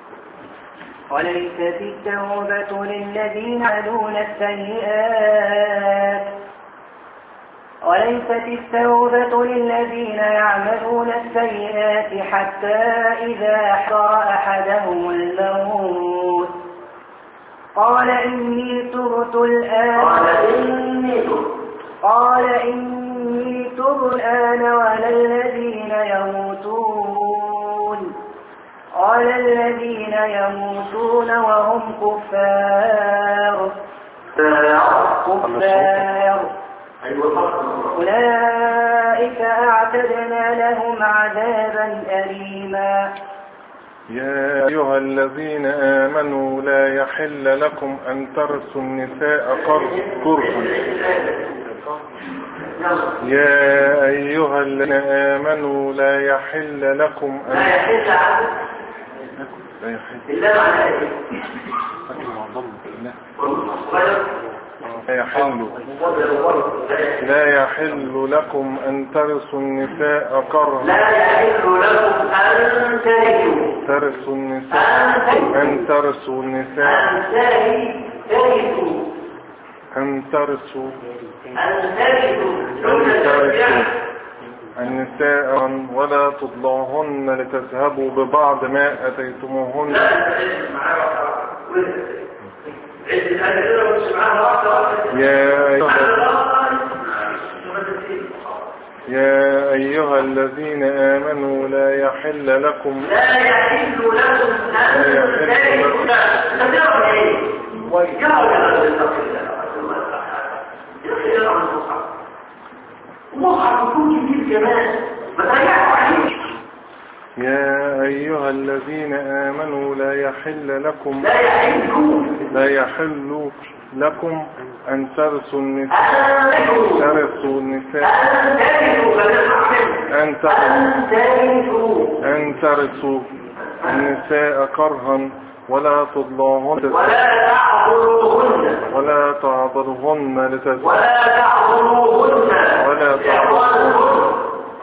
Speaker 3: وليست التوبة للذين يعملون السيئات وليست التوبة للذين يعملون السيئات حتى إذا حضر أحدهم الموت قال إني تبت الآن
Speaker 1: قال إني تبت
Speaker 3: قال إني تبت الآن ولا الذين يموتون قال الذين يموتون وهم كفار كفار
Speaker 1: أيوة فقط
Speaker 3: أولئك أعتدنا لهم عذابا أليما
Speaker 2: يا أيها الذين آمنوا لا يحل لكم أن ترثوا النساء قر- كرها يا أيها الذين آمنوا لا يحل لكم
Speaker 1: لا
Speaker 2: أن
Speaker 1: يحل عنه
Speaker 2: لا يحل
Speaker 1: إلا معنى إيه؟ والمصغر
Speaker 2: لا يحل لا يحل لكم أن ترثوا النساء كرها
Speaker 1: لا يحل لكم أن ترثوا
Speaker 2: ترثوا النساء
Speaker 1: أن ترثوا
Speaker 2: أن ترثوا النساء
Speaker 1: أن ترثوا
Speaker 2: أن ترثوا
Speaker 1: أن ترثوا
Speaker 2: أن
Speaker 1: دون
Speaker 2: ترثوا
Speaker 1: ترجع
Speaker 2: النساء ولا تضلعهن لتذهبوا ببعض ما أتيتموهن
Speaker 1: لا تتعلم معاه عد الأجهزة ومش معاها واحدة واحدة
Speaker 2: يا أيها
Speaker 1: على
Speaker 2: يا أيها الذين آمنوا لا يحل لكم
Speaker 1: لا يحل لكم أن ترثوا لا تدعوا إيه؟ ويجعل هذا التقي المصحف المصحف يكون كبير كمان ما تريحوا عليه
Speaker 2: يا أيها الذين آمنوا لا يحل لكم
Speaker 1: لا يحل
Speaker 2: لا يحل لكم أن ترثوا النساء
Speaker 1: أن ترثوا
Speaker 2: ترثوا النساء
Speaker 1: أن ترثوا فنسمع منه
Speaker 2: أن ترثوا
Speaker 1: أن ترثوا
Speaker 2: أن ترثوا النساء كرها ولا تضلاهن
Speaker 1: ولا تعبدوهن
Speaker 2: ولا تعضلهن لتزوج
Speaker 1: ولا تعبدوهن
Speaker 2: ولا
Speaker 1: لإخوانكم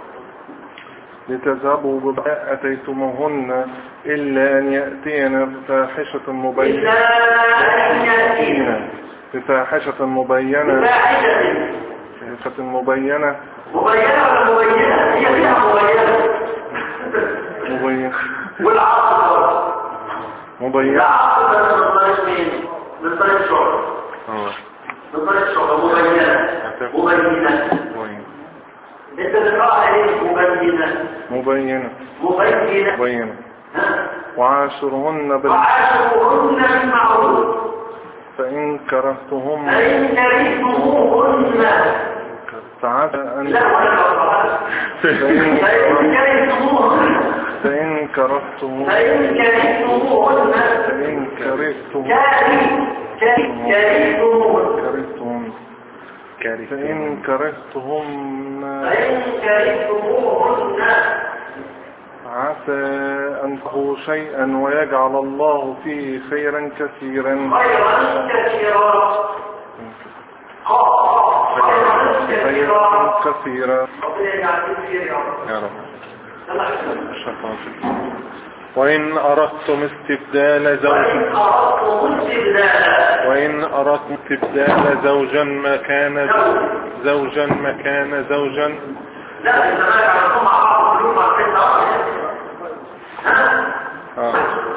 Speaker 2: لتذهبوا بما أتيتموهن إلا أن يأتين بفاحشة مبينة
Speaker 1: إلا أن يأتين
Speaker 2: بفاحشة مبينة
Speaker 1: بفاحشة
Speaker 2: بفاحشة مبينة
Speaker 1: مبينة ولا مبينة؟ هي فيها مبينة
Speaker 2: مبينة
Speaker 1: والعصر
Speaker 2: مبينة
Speaker 1: العصر ده من طريق مين؟ من طريق الشعر
Speaker 2: آه.
Speaker 1: من طريق الشعر مبينة مبينة
Speaker 2: مبينة
Speaker 1: انت بتقرأ ايه مبينة
Speaker 2: مبينة
Speaker 1: مبينة
Speaker 2: مبينة
Speaker 1: ها؟
Speaker 2: وعاشرهن بال
Speaker 1: وعاشروهن بالمعروف
Speaker 2: فإن كرهتهم
Speaker 1: فإن كرهتموهن
Speaker 2: فعسى أن
Speaker 1: لا ولا فإن كرهتموهن
Speaker 2: فإن كرهتم
Speaker 1: فإن كرهتموهن
Speaker 2: فإن كرهتم
Speaker 1: كاره كرهتموهن
Speaker 2: كرهتم فإن كرهتهم
Speaker 1: فإن كرهتموهن
Speaker 2: عسى أن تكرهوا شيئا ويجعل الله فيه خيرا كثيرا
Speaker 1: خيرا كثيرا خيرا
Speaker 2: خيرا
Speaker 1: كثيرا
Speaker 2: كثيرا
Speaker 1: ربنا يجعل فيه خير يا رب
Speaker 2: يا رب
Speaker 1: يلا احسن.
Speaker 2: شكرا وإن أردتم استبدال زوج
Speaker 1: وإن أردتم استبدالا
Speaker 2: وإن أردتم استبدال زوجا مكان زوجا مكان زوجا
Speaker 1: لا انت ما يعرفون مع بعض كلهم مع الحته واحده ها
Speaker 2: آه.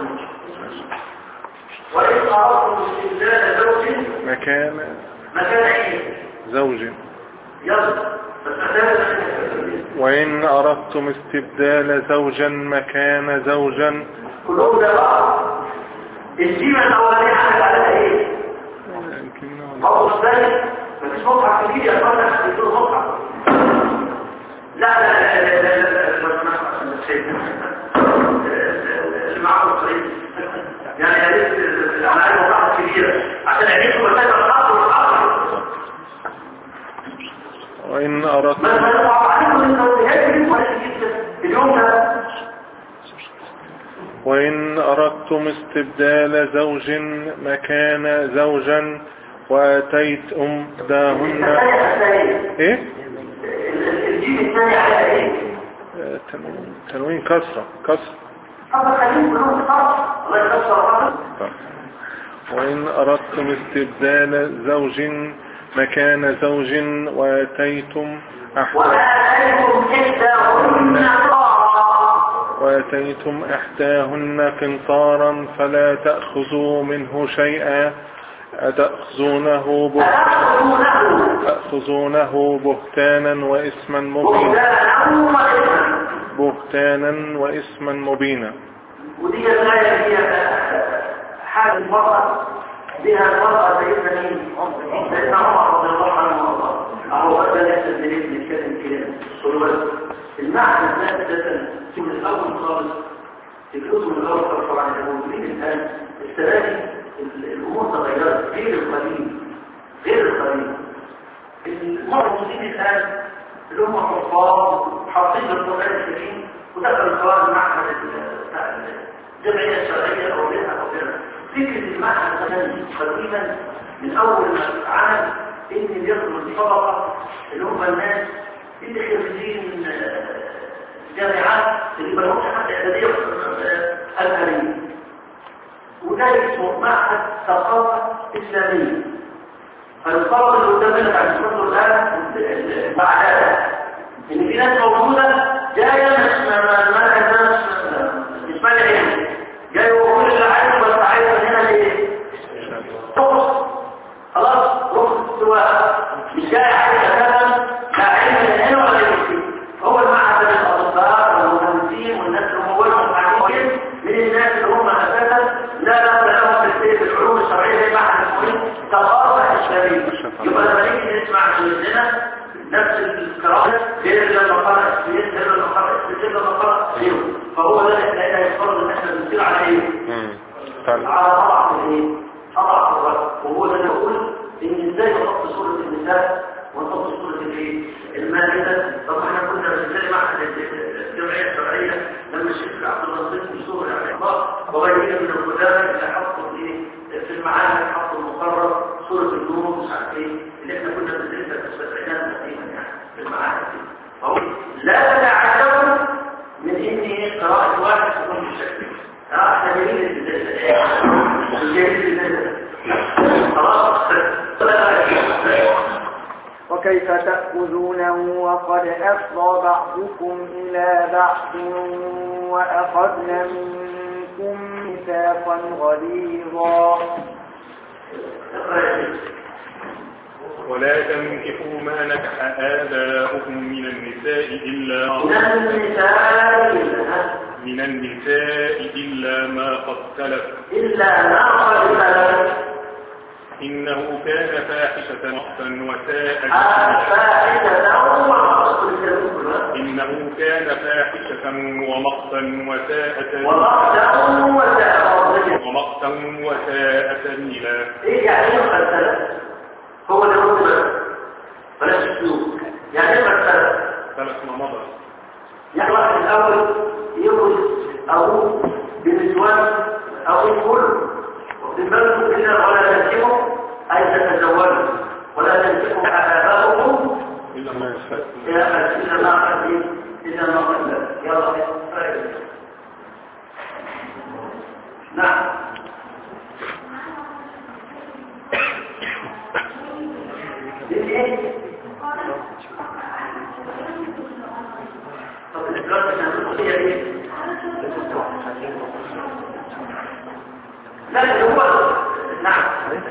Speaker 1: وإن أردتم استبدال زوج
Speaker 2: مكان
Speaker 1: مكان ايه
Speaker 2: زوج
Speaker 1: يلا بس مكان
Speaker 2: وإن أردتم استبدال زوجا مكان زوجا
Speaker 1: كلهم ده بعض الجيمة الأولانية عملت عليها ايه؟
Speaker 2: يمكن-
Speaker 1: برضه ازاي؟ مفيش مصحف كبير يا اخوانا عشان يكون مصحف لا لا لا لا لا لا لا ما تسمعش الشيء اللي معاه الطريق يعني يا ريت انا عايز مصحف كبيرة عشان عينيكم مسافة الخط والخط
Speaker 2: وإن أردتم
Speaker 1: ما ما تبقى عليكم التوجيهات دي ولا جدا اليوم ده
Speaker 2: وإن أردتم استبدال زوج مكان زوجا وآتيتم إحداهن
Speaker 1: الثانية الثانية
Speaker 2: إيه؟
Speaker 1: الجيل الثاني على ايه؟
Speaker 2: آه، تنوين- تنوين كسرة كسرة
Speaker 1: طب خليهم كلهم صح الله يكسر الرحمة
Speaker 2: طيب. وإن أردتم استبدال زوج مكان زوج وآتيتم أحد
Speaker 1: وآتيكم إحداهن قرارا
Speaker 2: وآتيتم إحداهن قنطارا فلا تأخذوا منه شيئا أتأخذونه به-
Speaker 1: أتأخذونه
Speaker 2: تأخذونه بهتانا وإثما مبينا
Speaker 1: بهتانا وإثما
Speaker 2: بهتانا وإثما مبينا
Speaker 1: ودي الآية هي حال المرأة بها المرأة سيدنا مين؟ سيدنا عمر رضي الله عنه وارضاه أهو بدأ يحسب دليل بيتكلم كده صلوات المعنى ده أساسا في من الأول خالص فكرته من الأول خالص طبعا الموجودين الآن السنة دي ال- الأمور تغيرت غير القديم غير القديم الموجودين الآن اللي هم حفاظ حافظين القرآن الكريم ودخلوا سواء معهد ال- بتاع الجمعية الشرعية أو غيرها أو غيرها فكرة المعهد كان قديما من أول ما اتعمل إن بيدخلوا الطبقة اللي هم الناس اللي خريجين آه، جامعات اللي ما لهمش حتى إعدادية آه، أزهرية وده اسمه معهد ثقافة إسلامية فالطلب اللي قدامنا بعد الشهر الآن بعدها إن في ناس موجودة جاية مش المركز ده مش مش مالي علم جاي وكل اللي عايزه بس عايز من هنا لإيه؟ تخص خلاص رخص سواء مش جاي عايز أساسا لا علم من هنا ولا يمشي هو المعهد الأطباء والمهندسين والناس اللي هم وجههم عارفين من الناس اللي هم أساسا لا دخل لهم في السير بالعلوم الشرعية زي معهد المسلمين ثقافة إسلامية يبقى لما نيجي نسمع مننا نفس القراءة غير لما قرأ السير غير لما قرأ السير غير لما قرأ السير فهو ده اللي احنا يفرض ان احنا بنسير على ايه؟
Speaker 2: مم. طيب.
Speaker 1: على طبع الايه؟ طبع الرجل وهو ده اللي بقول ان ازاي نحط صورة النساء ونحط صورة الايه؟ المائدة طب احنا كنا بنتكلم عن الجمعية الشرعية لما الشيخ عبد الناصر بصورة عليه وغيرين من القدامى اللي حطوا ايه في المعاني حطوا المقرر سورة النور مش عارف ايه اللي احنا كنا بندرسها في السبعينات تقريبا يعني في المعاني دي فهو لا تتعجبوا من ان ايه قراءة واحد تكون بالشكل اه احنا جايين جايين خلاص
Speaker 6: وكيف تأخذونه وقد أفضى بعضكم إلى بعض وأخذن منكم ميثاقا غليظا
Speaker 2: ولا تنكحوا ما نكح آباؤكم من النساء إلا
Speaker 1: من النساء
Speaker 2: من النساء إلا ما قد سلف
Speaker 1: إلا ما قد سلف
Speaker 2: إنه كان فاحشة مقتا وساء
Speaker 1: فائدة ومقصد الكلمة
Speaker 2: إنه كان فاحشة ومقتا وساء سبيلا
Speaker 1: ومقصد وسائل
Speaker 2: ومقتا وساء سبيلا
Speaker 1: ايه يعني ايه مقتلة هو اللي هو بس بلاش السلوك يعني ايه مقتلة
Speaker 2: ثلاث ما مضى
Speaker 1: يعني واحد الاول يخرج ابوه بنسوان او الكل وفي بالكم كده ولا تنكحوا اي تتزوجوا ولا تنكحوا اباؤكم
Speaker 2: إلا ما يفعل
Speaker 1: يا الا ما قد الا ما قد يلا نعم ليه؟ طب الإدراك الشخصية هي ايه؟ لا اللي هو نعم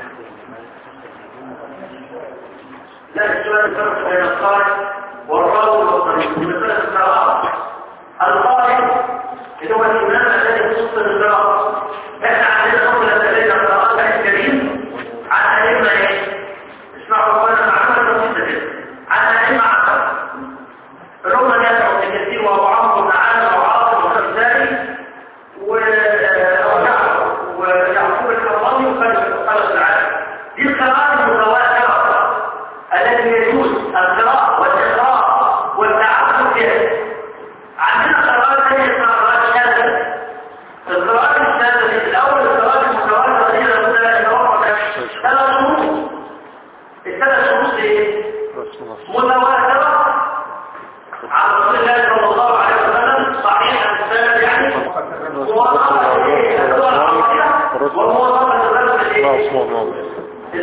Speaker 1: لا السؤال الفرق بين القارئ والراوي والطريق مثلا القراءة القارئ اللي هو الإمام الذي يخص القراءة احنا عندنا نقول لدينا قراءات الكريم عن أئمة ايه؟ اسمعوا قولنا معلومة بسيطة كده عن أئمة عشرة الأمة يدعو ابن كثير وأبو عمرو بن عامر وعاصم والخزاري ويعقوب الحرامي وخالد خالد العالم دي القراءات المتواترة التي يجوز القراءة والإقراء والتعبد بها عندنا قراءات ثانية اسمها قراءات شاذة القراءات الشاذة دي الأول القراءات المتواترة دي لابد أن يتوقع ثلاث شروط الثلاث شروط ايه؟ متواترة عن رسول الله صلى الله عليه وسلم صحيح عن السند يعني ووضعها ايه؟ الدول العربية وهو ضابط الرجل ايه؟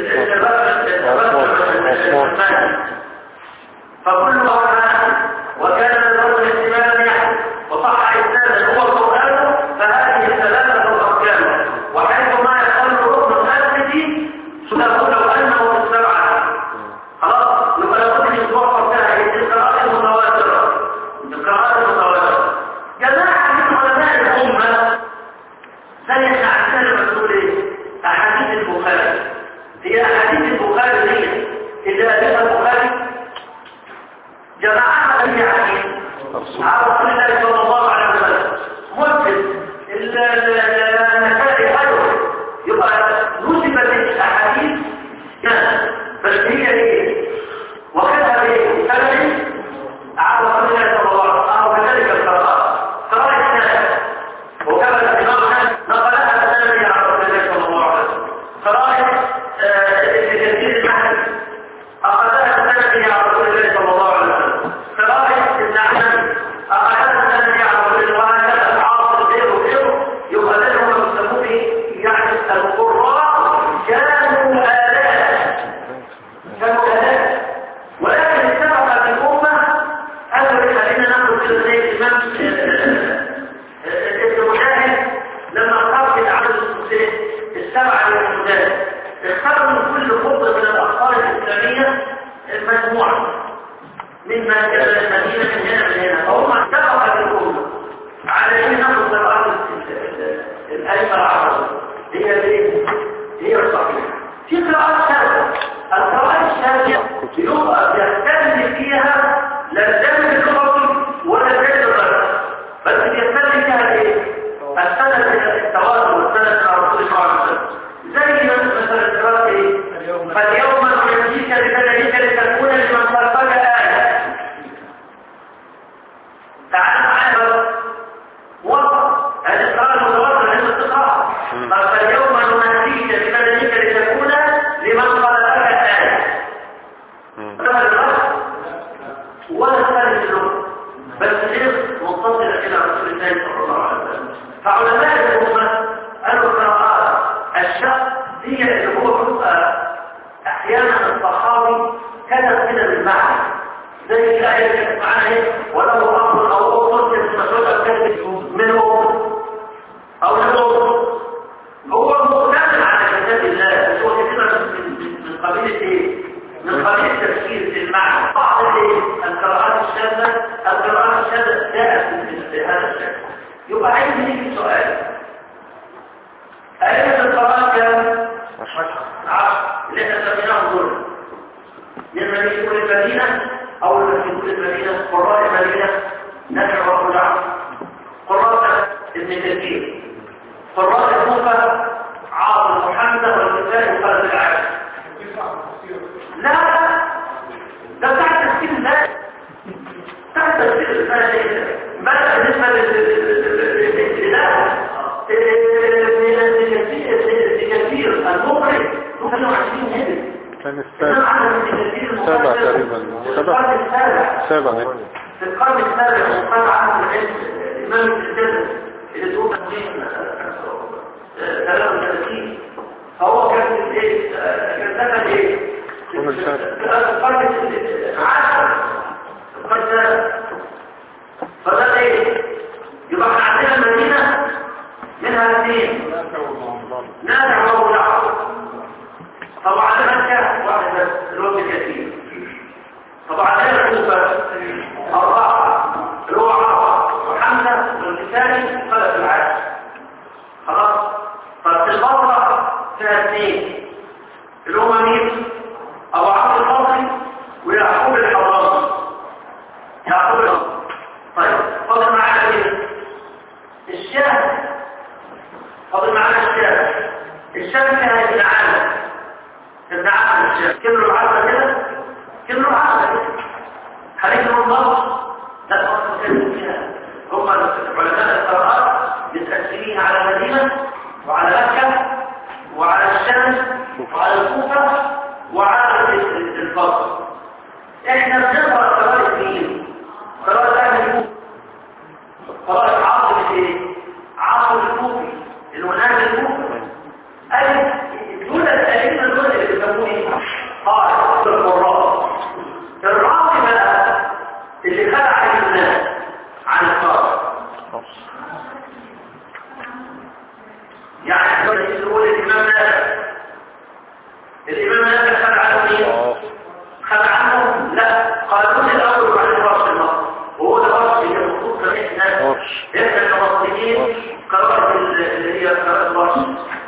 Speaker 1: فكل ما وكان الرجل اهتماما يعني وصح إسنادا هو القرآن فهذه الثلاثة أركان وحيث ما يقل الركن الثالث سنقول لو أنه السبعة خلاص يبقى لابد من توفر فيها القراءات المتواترة القراءات المتواترة جماعة من علماء الأمة زي احنا عندنا المسؤول ايه؟ أحاديث البخاري هي أحاديث البخاري هي إذا أتى البخاري جماعة هي حديث عن رسول الله صلى الله عليه وسلم مسلم النسائي غيره يبقى نسبت الأحاديث بس هي ايه؟ وكذا ايه؟ سند عن رسول الله صلى الله عليه وسلم أو كذلك القراءة قراءة السند وكما الإمام نقلها السند عن رسول الله صلى الله عليه وسلم قراءة ابن كثير المحل أخذها السند عن رسول الله صلى الله عليه وسلم قراءة ابن أحمد أخذها السند عن رسول الله وهكذا عاصر غيره غيره يبقى ده هم يسموه يعني القراء كانوا آلاف كانوا آلاف ولكن اتفق في الأمة أنه خلينا ناخد كده زي الإمام ابن مجاهد لما اختار في عدد السلسلة السبعة للمجاهد اختار من كل خطة من الأخطار الإسلامية مجموعة مما كان المدينة من هنا من هنا فهم اتفق في الأمة على أن ناخد قراءات الأئمة العرب هي الايه؟ هي الصحيحة في قراءات شاذة القراءات الشاذة يبقى بيختلف فيها لا الجانب اللغوي ولا الجانب الغربي بس بيختلف فيها ايه؟ السند التواتر والسند مع رسول الله صلى الله عليه وسلم زي مثلا قراءة ايه؟ فاليوم ننجيك ببدنك لتكون لمن خلفك آية تعال معايا بقى وقف هذه القراءة المتواترة اللي انت فعلماء الأمة قالوا القراءات الشق دي اللي هو بيبقى أحيانا الصحابي كتب كده بالمعنى زي الآية اللي كانت معانا ايه ولو أمر أو أمر كانت مسؤولة كانت منهم أو منهم هو مؤتمن على كتاب الله بس هو كتابة من من قبيلة ايه؟ من قبيلة تفسير في المعنى بعض الايه؟ القراءات الشاذة القراءات الشاذة جاءت بهذا الشكل يبقى عايز نيجي سؤال أئمة القراءات كام؟ عشر اللي احنا سميناهم دول لما يجي كل المدينة أو لما يجي كل المدينة قراء المدينة نافع وأبو جعفر قراء ابن كثير قراء الكوفة عاصم وحمزة والكسائي وخالد العاشر لا لا ده بتاع تفسير الله بتاع تفسير الله ماذا بالنسبة لله كثير المقرئ 22 هدف
Speaker 2: كان السابع سابع تقريبا سابع سابع
Speaker 1: في القرن السابع وقال عنه العلم الإمام الجزء اللي تقول تقريبا 33 فهو كان في ايه كان دخل ايه
Speaker 2: القرن السابع
Speaker 1: القرن العاشر القرن السابع فده ايه يبقى احنا عندنا المدينة منها اثنين نافع وابو جعفر طبعا مكة واحد بس الوقت كثير طبعا هنا الكوفة أربعة اللي هو عرفة وحمزة والكساني خلف العاشر خلاص ففي البصرة فيها اثنين اللي هما مين؟ أبو عبد البصري ويعقوب الحرامي يعقوب الحرامي طيب فاضل معانا مين؟ الشام فاضل معانا الشام الشام فيها ابن عامر ابن عامر الشام كبروا العامة كده كبروا العامة كده حديث المنظر لا تفصل كده فيها هم علماء القراءات متأثرين على المدينة وعلى مكة وعلى الشام وعلى الكوفة وعلى الفضل احنا بنقرأ قراءة مين؟ قراءة أهل الكوفة قراءة عاصم ايه؟ عاصم الكوفي اللي هو نهج الكوفة أي دول الأئمة دول اللي بيسموه ايه؟ قال القراء الراقي بقى اللي خلع الناس عن القراءة يعني يقول الإمام نافع الإمام نافع خلع عنه مين؟ خلع عنه لا قانون الأول وعن الفرش المصر وهو ده فرش اللي المفروض كمان احنا احنا كمصريين قراءة اللي هي قراءة الفرش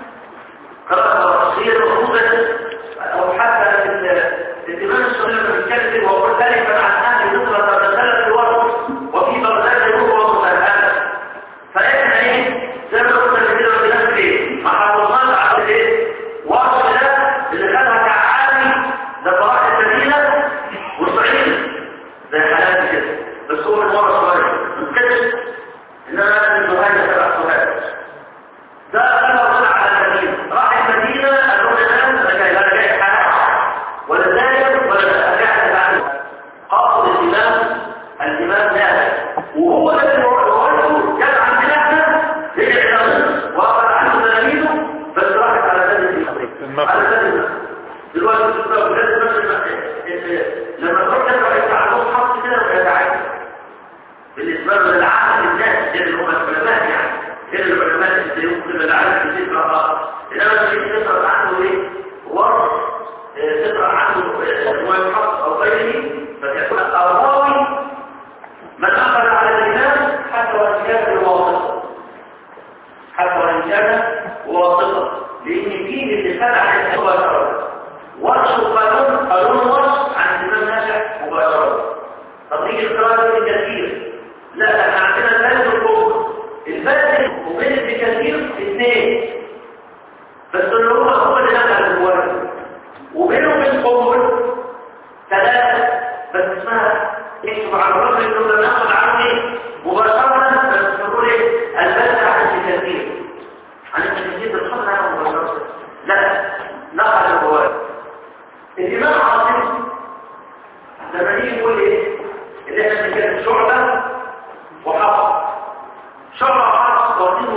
Speaker 1: قراءة الفرش هي المفروض أو حتى الإمام الشغل لما بيتكلم وقل ذلك مع أهل نصرة تتسلل في وقت وفي بغداد يروح ومسلسلات فإحنا إيه زي ما قلنا كده في نفس إيه ما حافظناش على إيه وقت ده اللي خدها كعالي لقراءة المدينة والصعيد زي حالات كده بس هو من ورا شوية متكتش إنما أنا من زهاية سبع سهاية ده أنا طلع على المدينة راح المدينة قالوا لنا أنا جاي أنا جاي حالات ولا ذلك ولا أرجعت بعد قاصد الإمام الإمام نافع وهو ده اللي روايته جاب عندنا احنا رجع إلى وأخذ عنه تلاميذه بس راحت على ذلك على ذلك دلوقتي تستوى لازم مثلا لما تروح تقرا التعليم حط كده ويتعامل بالنسبه له للعالم الناس غير اللي هم العلماء يعني غير العلماء اللي يمكن العالم في تقرا انما تيجي تقرا عنه ايه ورد تقرا عنه روايه حفص او غيره فتكون الراوي من اخذ على الامام حتى وان كان بواسطه حتى وان كان بواسطه لان فيه اللي خد عن مباشره ورش القانون قانون ورش عن الامام نافع مباشره تطبيق القراءه كثير لا احنا عندنا البلد والكفر البلد وبين بكثير اثنين بس اللي هو هو اللي نقل الروايه وبينه وبين قبر ثلاثة بس اسمها اكتب على الرجل انه لم يقل عني مباشرة بس نقول ايه البلد عن الكثير عن الكثير بالخطر عنه مباشرة لا نقل الرواية الإمام عاصم لما نيجي نقول ايه اللي احنا بنتكلم شعبة وحفظ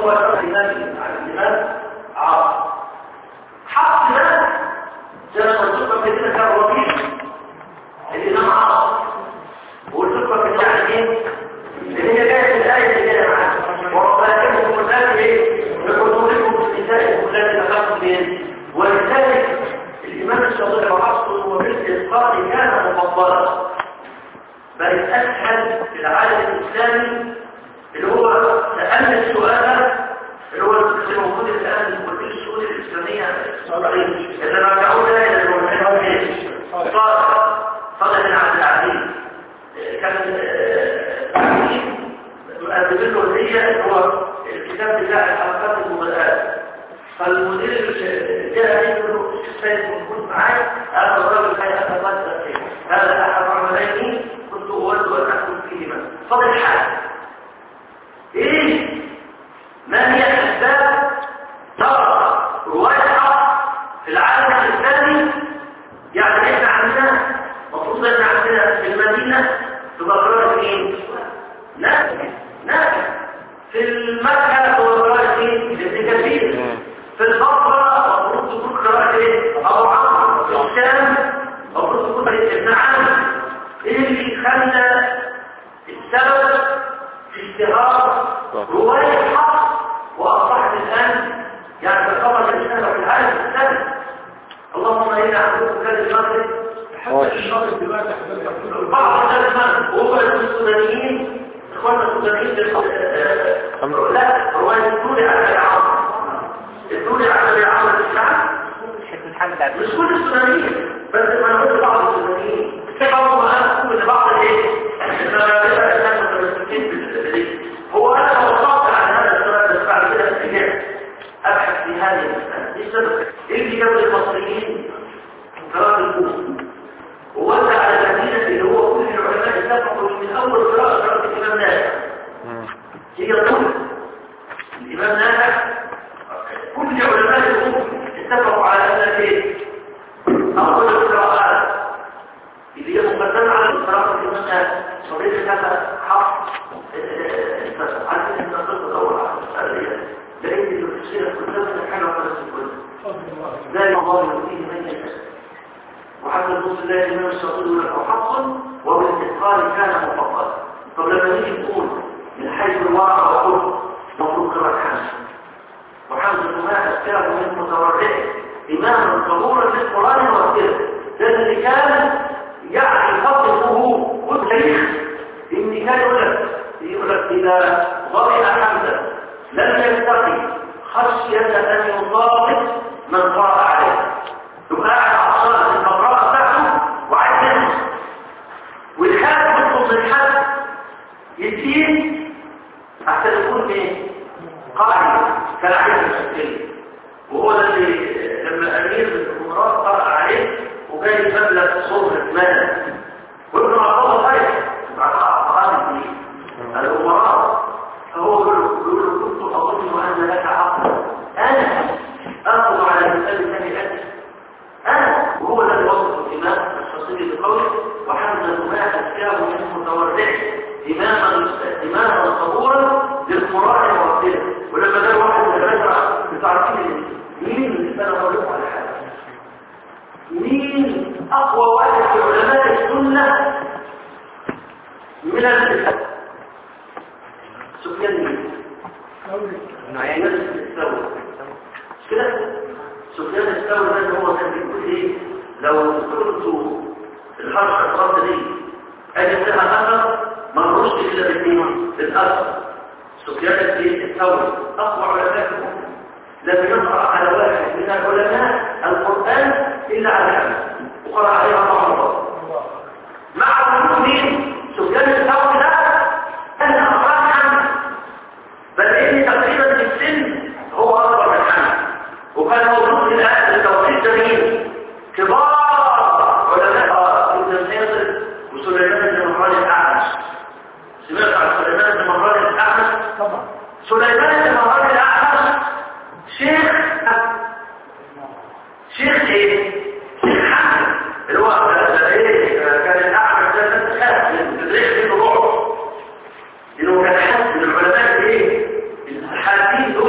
Speaker 1: مباشرة الإمام على الإمام عاصم حق ده زي ما قلت لكم كده كان ربيع الإمام عاصم وقلت لكم كده يعني إيه اللي هي جاية في الآية اللي جاية معانا وربنا كلها إيه بحضوركم في النساء التي دخلتم بهن ولذلك الإمام الشاطبي وحصله وبالإسقاط كان مفضلا بل أسهل في العالم الإسلامي اللي هو لأن السؤال اللي هو اللي موجود الآن في كل السؤال الإسلامية اللي رجعونا إلى المنهج صار صار بن عبد العزيز كان العزيز مقدم له هدية اللي هو الكتاب بتاع الحلقات المبادئات فالمدير جاء يقول له السيد موجود معايا هذا الرجل هيئة الله هذا أحد عملين كنت أود أن أكون فيهما فضل حال إيه ما هي أسباب ترى رواية في العالم الإسلامي يعني إحنا عندنا مفروض إحنا عندنا في المدينة تبقى قراءة مين؟ نافع نافع في المكة تبقى قراءة مين؟ ابن كثير في البصرة مفروض تكون قراءة إيه؟ أبو عمرو في الشام مفروض تكون ابن عمرو إيه اللي خلى السبب في اشتهار رواية حق وأصبحت الآن يعني تقرر الإسلام في العالم الإسلامي اللهم إنا عبدك كلمات حتى الشرط دلوقتي بعض الناس وهو السودانيين إخواننا السودانيين لا رواية الدولي على العام الدولي على العام الإسلام مش كل السودانيين بس ما نقول بعض السودانيين كيف أقول أنا أقول إن بعض الإيه هو أنا وصلت على هذا السؤال بس بعد كده اتجاه أبحث في هذه المسألة إيه السبب؟ إيه اللي جاب المصريين قراءة الكوفة ووزع على المدينة اللي هو كل العلماء اتفقوا من أول قراءة قراءة الإمام نافع هي طول الإمام نافع كل علماء الكوفة اتفقوا على أن إيه؟ أول القراءات اللي هي مقدمة على القراءة الإمام نافع صديق كذا حق عارف ان القصه تدور على المساله دي لقيت ان الشيخ قدامنا حاجه واحده بس لا الله يؤتيه من يشاء وحتى نص الله الامام الشاطبي يقول لك حق وبالاستقرار كان مفقدا طب لما نيجي نقول من حيث الواقع والقرب المفروض قراءه حمزه وحمزه ما اشكاله من متورعه اماما قبولا للقران والسر ده اللي كان يعني خطبه والتاريخ ان كان يقول لك يقول لك إذا ضرب حمزة لم يستقي خشية أن يصابت من قرأ عليه يبقى قاعد عطشان المقرأة بتاعته وعايز ينص والخاف يطلب من حد يديه حتى يكون ايه؟ قاعد كالعيد الشكلي وهو ده اللي لما أمير الأمراء قرأ عليه وجاي مبلغ صورة مال وابن عبد الله خير بعد أعطاه الدين الأمراء فهو يقول كنت أظن أن لك عقلا أنا أخذ على مثال النبي أنت أنا وهو الذي وصف الإمام الشخصي بقوله وحمزة ما أسكاه من متورع إماما إماما صبورا للقراء والرسل ولما ده واحد من الرجع بتعرفين مين اللي أنا أقول لكم على حاجة مين أقوى واحد في علماء السنة من الكتاب سفيان مين نوعين الثوري كده سفيان الثوري ده اللي هو كان بيقول ايه لو كنت الحركه الخاصه دي اجد لها اثر ما نرش الا بالاثنين بالاثر سفيان الثوري اقوى علماء لم يقرا على واحد من العلماء القران الا على حمد وقرا عليه اربع مرات مع وجود مين سفيان الثوري ده كان اقرا حمد بل ان تقريبا في السن هو اكبر من حمد وكان موجود الان التوحيد ده مين كبار علماء ابن الناصر وسليمان بن مهران الاعمش سمعت عن سليمان بن مهران الاعمش طبعا سليمان بن مهران الاعمش شيخ شيخ ايه شيخ حمد اللي هو ايه كان الاعمش ده بس خاف من تدريس منه روح انه كان حد من العلماء ايه الحاسين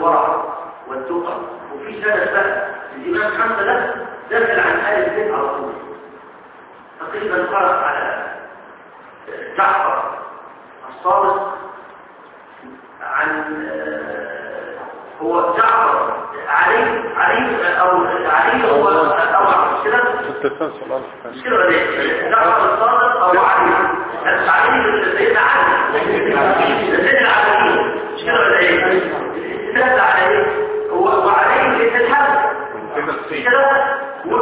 Speaker 1: الورع والتقى وفي سنة بقى الإمام حمزة ده دخل عن آل البيت على طول تقريبا قرأ على جعفر الصادق عن هو جعفر علي علي او علي هو او كده
Speaker 2: التسلسل الألف
Speaker 1: مش كده ولا ايه جعفر الصادق او علي بس علي سيدنا علي سيدنا علي مش كده ولا ايه الاستدلال على ايه هو وعلي في الحد مش كده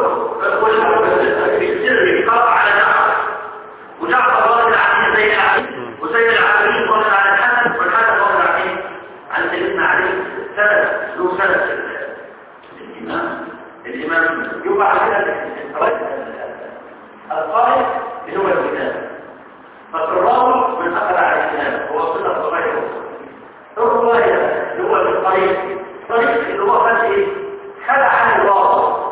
Speaker 1: والسر قطع على جعفر وجعفر راجل علي زي علي وزي العالمين راجل على الحسن والحسن راجل عليه عن سيدنا علي سنة له سنة الإمام الإمام يبقى على القائد اللي هو الكتاب فالراوي من أخذ على الكتاب هو صلة الرواية الرواية اللي هو الطريق الطريق اللي هو خد إيه؟ خد عن الواقع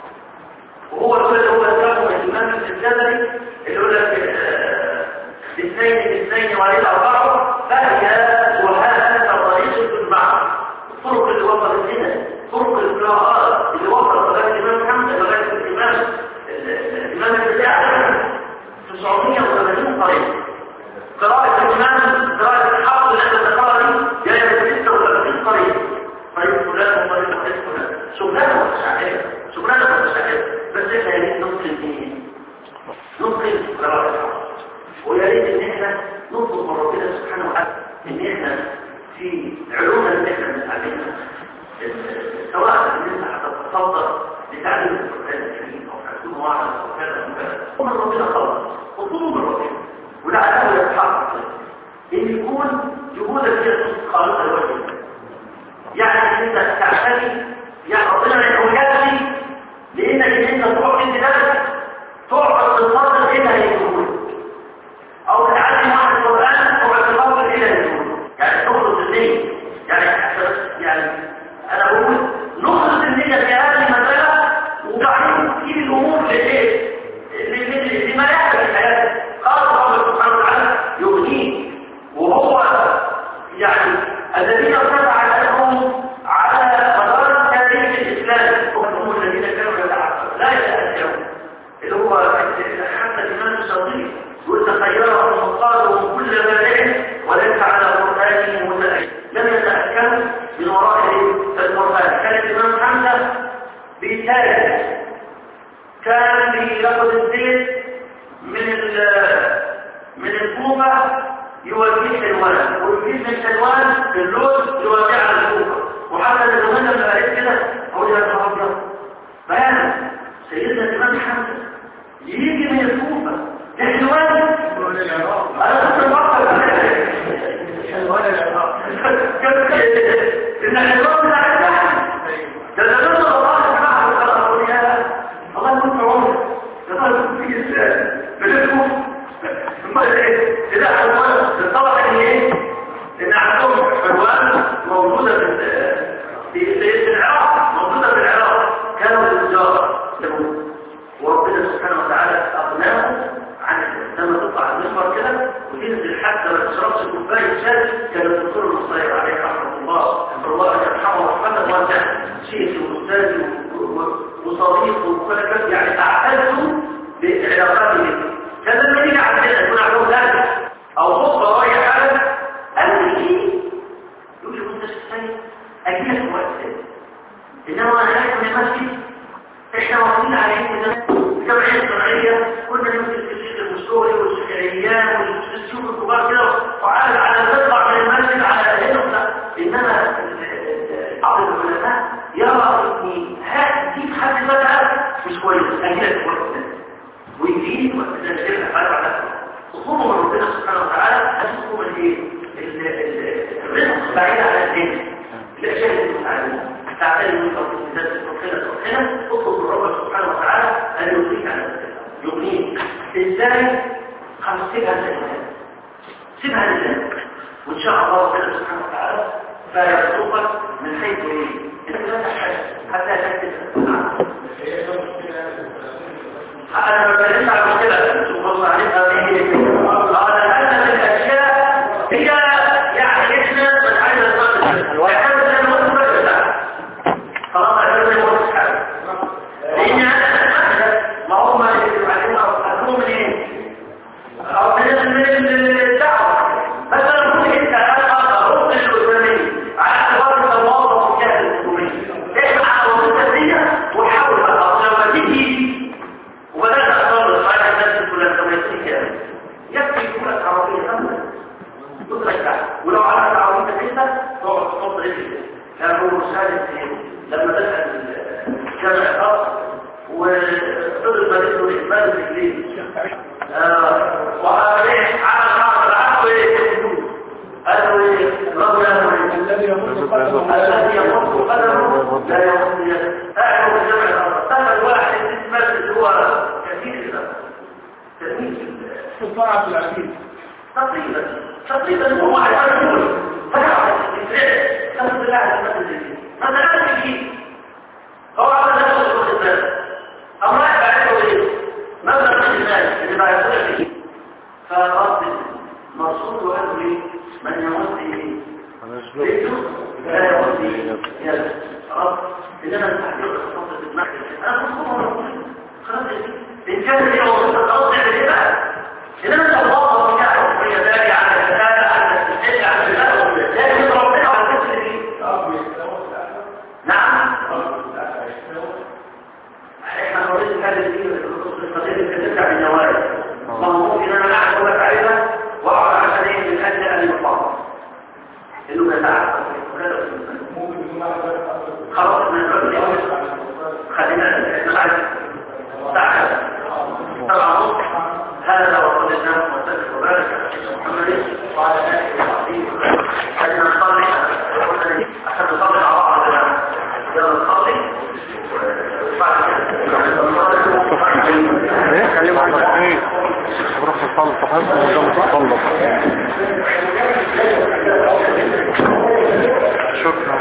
Speaker 1: وهو اللي هو الكتاب الإمام الجزري اللي يقول لك الاثنين الاثنين وعليه الأربعة فهي وهذا طريق المعنى الطرق اللي وصلت هنا طرق القراءات اللي وصلت لغاية الإمام محمد لغاية الإمام الإمام البداع 980 طريق قراءة الإمام قراءة الحافظ الذي ذكرني جاية 36 طريق طريق فلان وطريق طريق فلان شغلانة متشعبة شغلانة متشعبة بس احنا يا ريت ننقل ايه؟ ننقل قراءة الحافظ ويا ريت ان احنا نطلب من ربنا سبحانه وتعالى ان احنا في علومنا اللي احنا بنتعلمها سواء ان انت هتتصدر لتعليم القران الكريم او هتكون واعظ او كذا او كذا ومن ربنا خلاص اطلبوا من ربنا ولعله يتحقق ان يكون جهودك فيها خالصه لوجه يعني انت تعتني يعني ربنا ما يقولكش لانك ان انت تروح عند نفسك تقعد تنتظر ايه اللي هيقول او تتعلم واحد القرآن تقعد تفكر ايه اللي هيقول يعني تخلص النية يعني يعني انا بقول نخلص النية في هذه المسألة وبعدين تجيب الامور لايه؟ لما يحدث في حياتك قال الله سبحانه وتعالى يغنيك وهو يعني الذين ارتفع لهم على مدار تاريخ الاسلام هم الذين كانوا يتعبدون لا يتأثرون اللي هو حتى الامام الشاطبي يقول تخيرهم وقالوا كل مانع وليس على قرآنه متأكد لم يتأكدوا من وراء القرآن كان الإمام حمزة بيتالي كان بياخد الزيت من من الكوفة يوديه حلوان ويجيب من حلوان اللوز يوديه على الكوفة وحتى الزمان لما قالت كده أقول يا أبيض بيان سيدنا الإمام حمزة يجي من الكوفة لحلوان أنا كنت بفكر حلوان العراق إن حلوان بتاع الزحمة ده ده ده الله سبحانه وتعالى أقول يا الله كنت عمر ده طالب كنت في إسلام بلدكم ثم إيه إذا حلوان الطبع إن إيه إن عندهم حلوان موجودة في في العراق موجودة في العراق كانوا التجارة وربنا سبحانه وتعالى أغناهم عن لما تطلع المنبر كده وتنزل حتى ما تشربش كوبايه شاي كان الدكتور المصير عليه رحمه الله الله يرحمه رحمه واسعه شيخ واستاذ وصديق وكل كده يعني تعتزوا بعلاقاته كان لما يجي عندنا يكون عندهم ذلك او خطبه رايح حاجه قال لي يقول لي كنت شايف اجي لك في وقت ثاني انما انا قاعد في المسجد احنا واقفين على ايه الجمعيه الشرعيه كنا نمسك الشيخ المستوري والشيخ والشيوخ الكبار كده وعلى على تطلع من المسجد على هنا انما بعض العلماء يرى ان هذه دي حد ذاتها مش كويس اجلك في وقت ويجيب وقت ده الشيخ فعلا على خصوصا من ربنا سبحانه وتعالى هتشوفوا الايه الرزق بعيد عن الدين الاشياء اللي بتتعلمها تعتني من توحيد الذات التوحيد التوحيد اطلب من ربك سبحانه وتعالى ان يغنيك عن الذات يغنيك ازاي خلاص سيبها لله سيبها لله وان شاء الله ربنا سبحانه وتعالى فيرزقك من حيث ايه انت لا تحتاج حتى تكتب انا ما بتكلمش على المشكله تبص عليها هي انا هذا الاشياء هي يعني احنا مش عايز نقول إيه؟ لما دخل جامع الأرض وفضل مالته إقبال الإنجليز وعليه على العرض العرض إيه؟ قالوا إيه؟ ربنا إيه؟
Speaker 5: الذي يمد قدمه
Speaker 1: الذي يمد قدمه لا يمد يده أعلم بجمع الأرض هذا الواحد يتمثل هو كثير تلميذ
Speaker 5: سلطان عبد العزيز
Speaker 1: تقريبا تقريبا هو على الأول فقط الفعل الحمد لله على المسجد هذا لا فيه هو على نفسه الخدمات أما يبعثه إيه؟ مبلغ من المال اللي بعثه فيه فرد مرصود وقال لي من يمد إيه؟ لا يودي يد رب إنما التحقيق الخاصة بالمحكمة أنا مصمم خلاص إن كان لي أو خلاص يعني إيه بقى إنما أنت الله وكاعه في ذلك على الكتابة على الاستحيل على البلاد لكن ربنا على الكتب دي نعم احنا نريد هذا الدين القضية اللي تتبع بالنوارد ممكن أنا أعرف لك عليها وأعرف عليه من أجل أن يقام إنه يتعرف خلاص من الرجل خلينا نعرف تعالى طبعا هذا وصل الله وسلم وبارك على سيدنا محمد وعلى اله وصحبه وسلم خلينا نصلي عشان نصلي مع بعض يلا نصلي وبعد
Speaker 2: ايه خليه معاك ايه بروح تصلي صحيح وده متصلب شكرا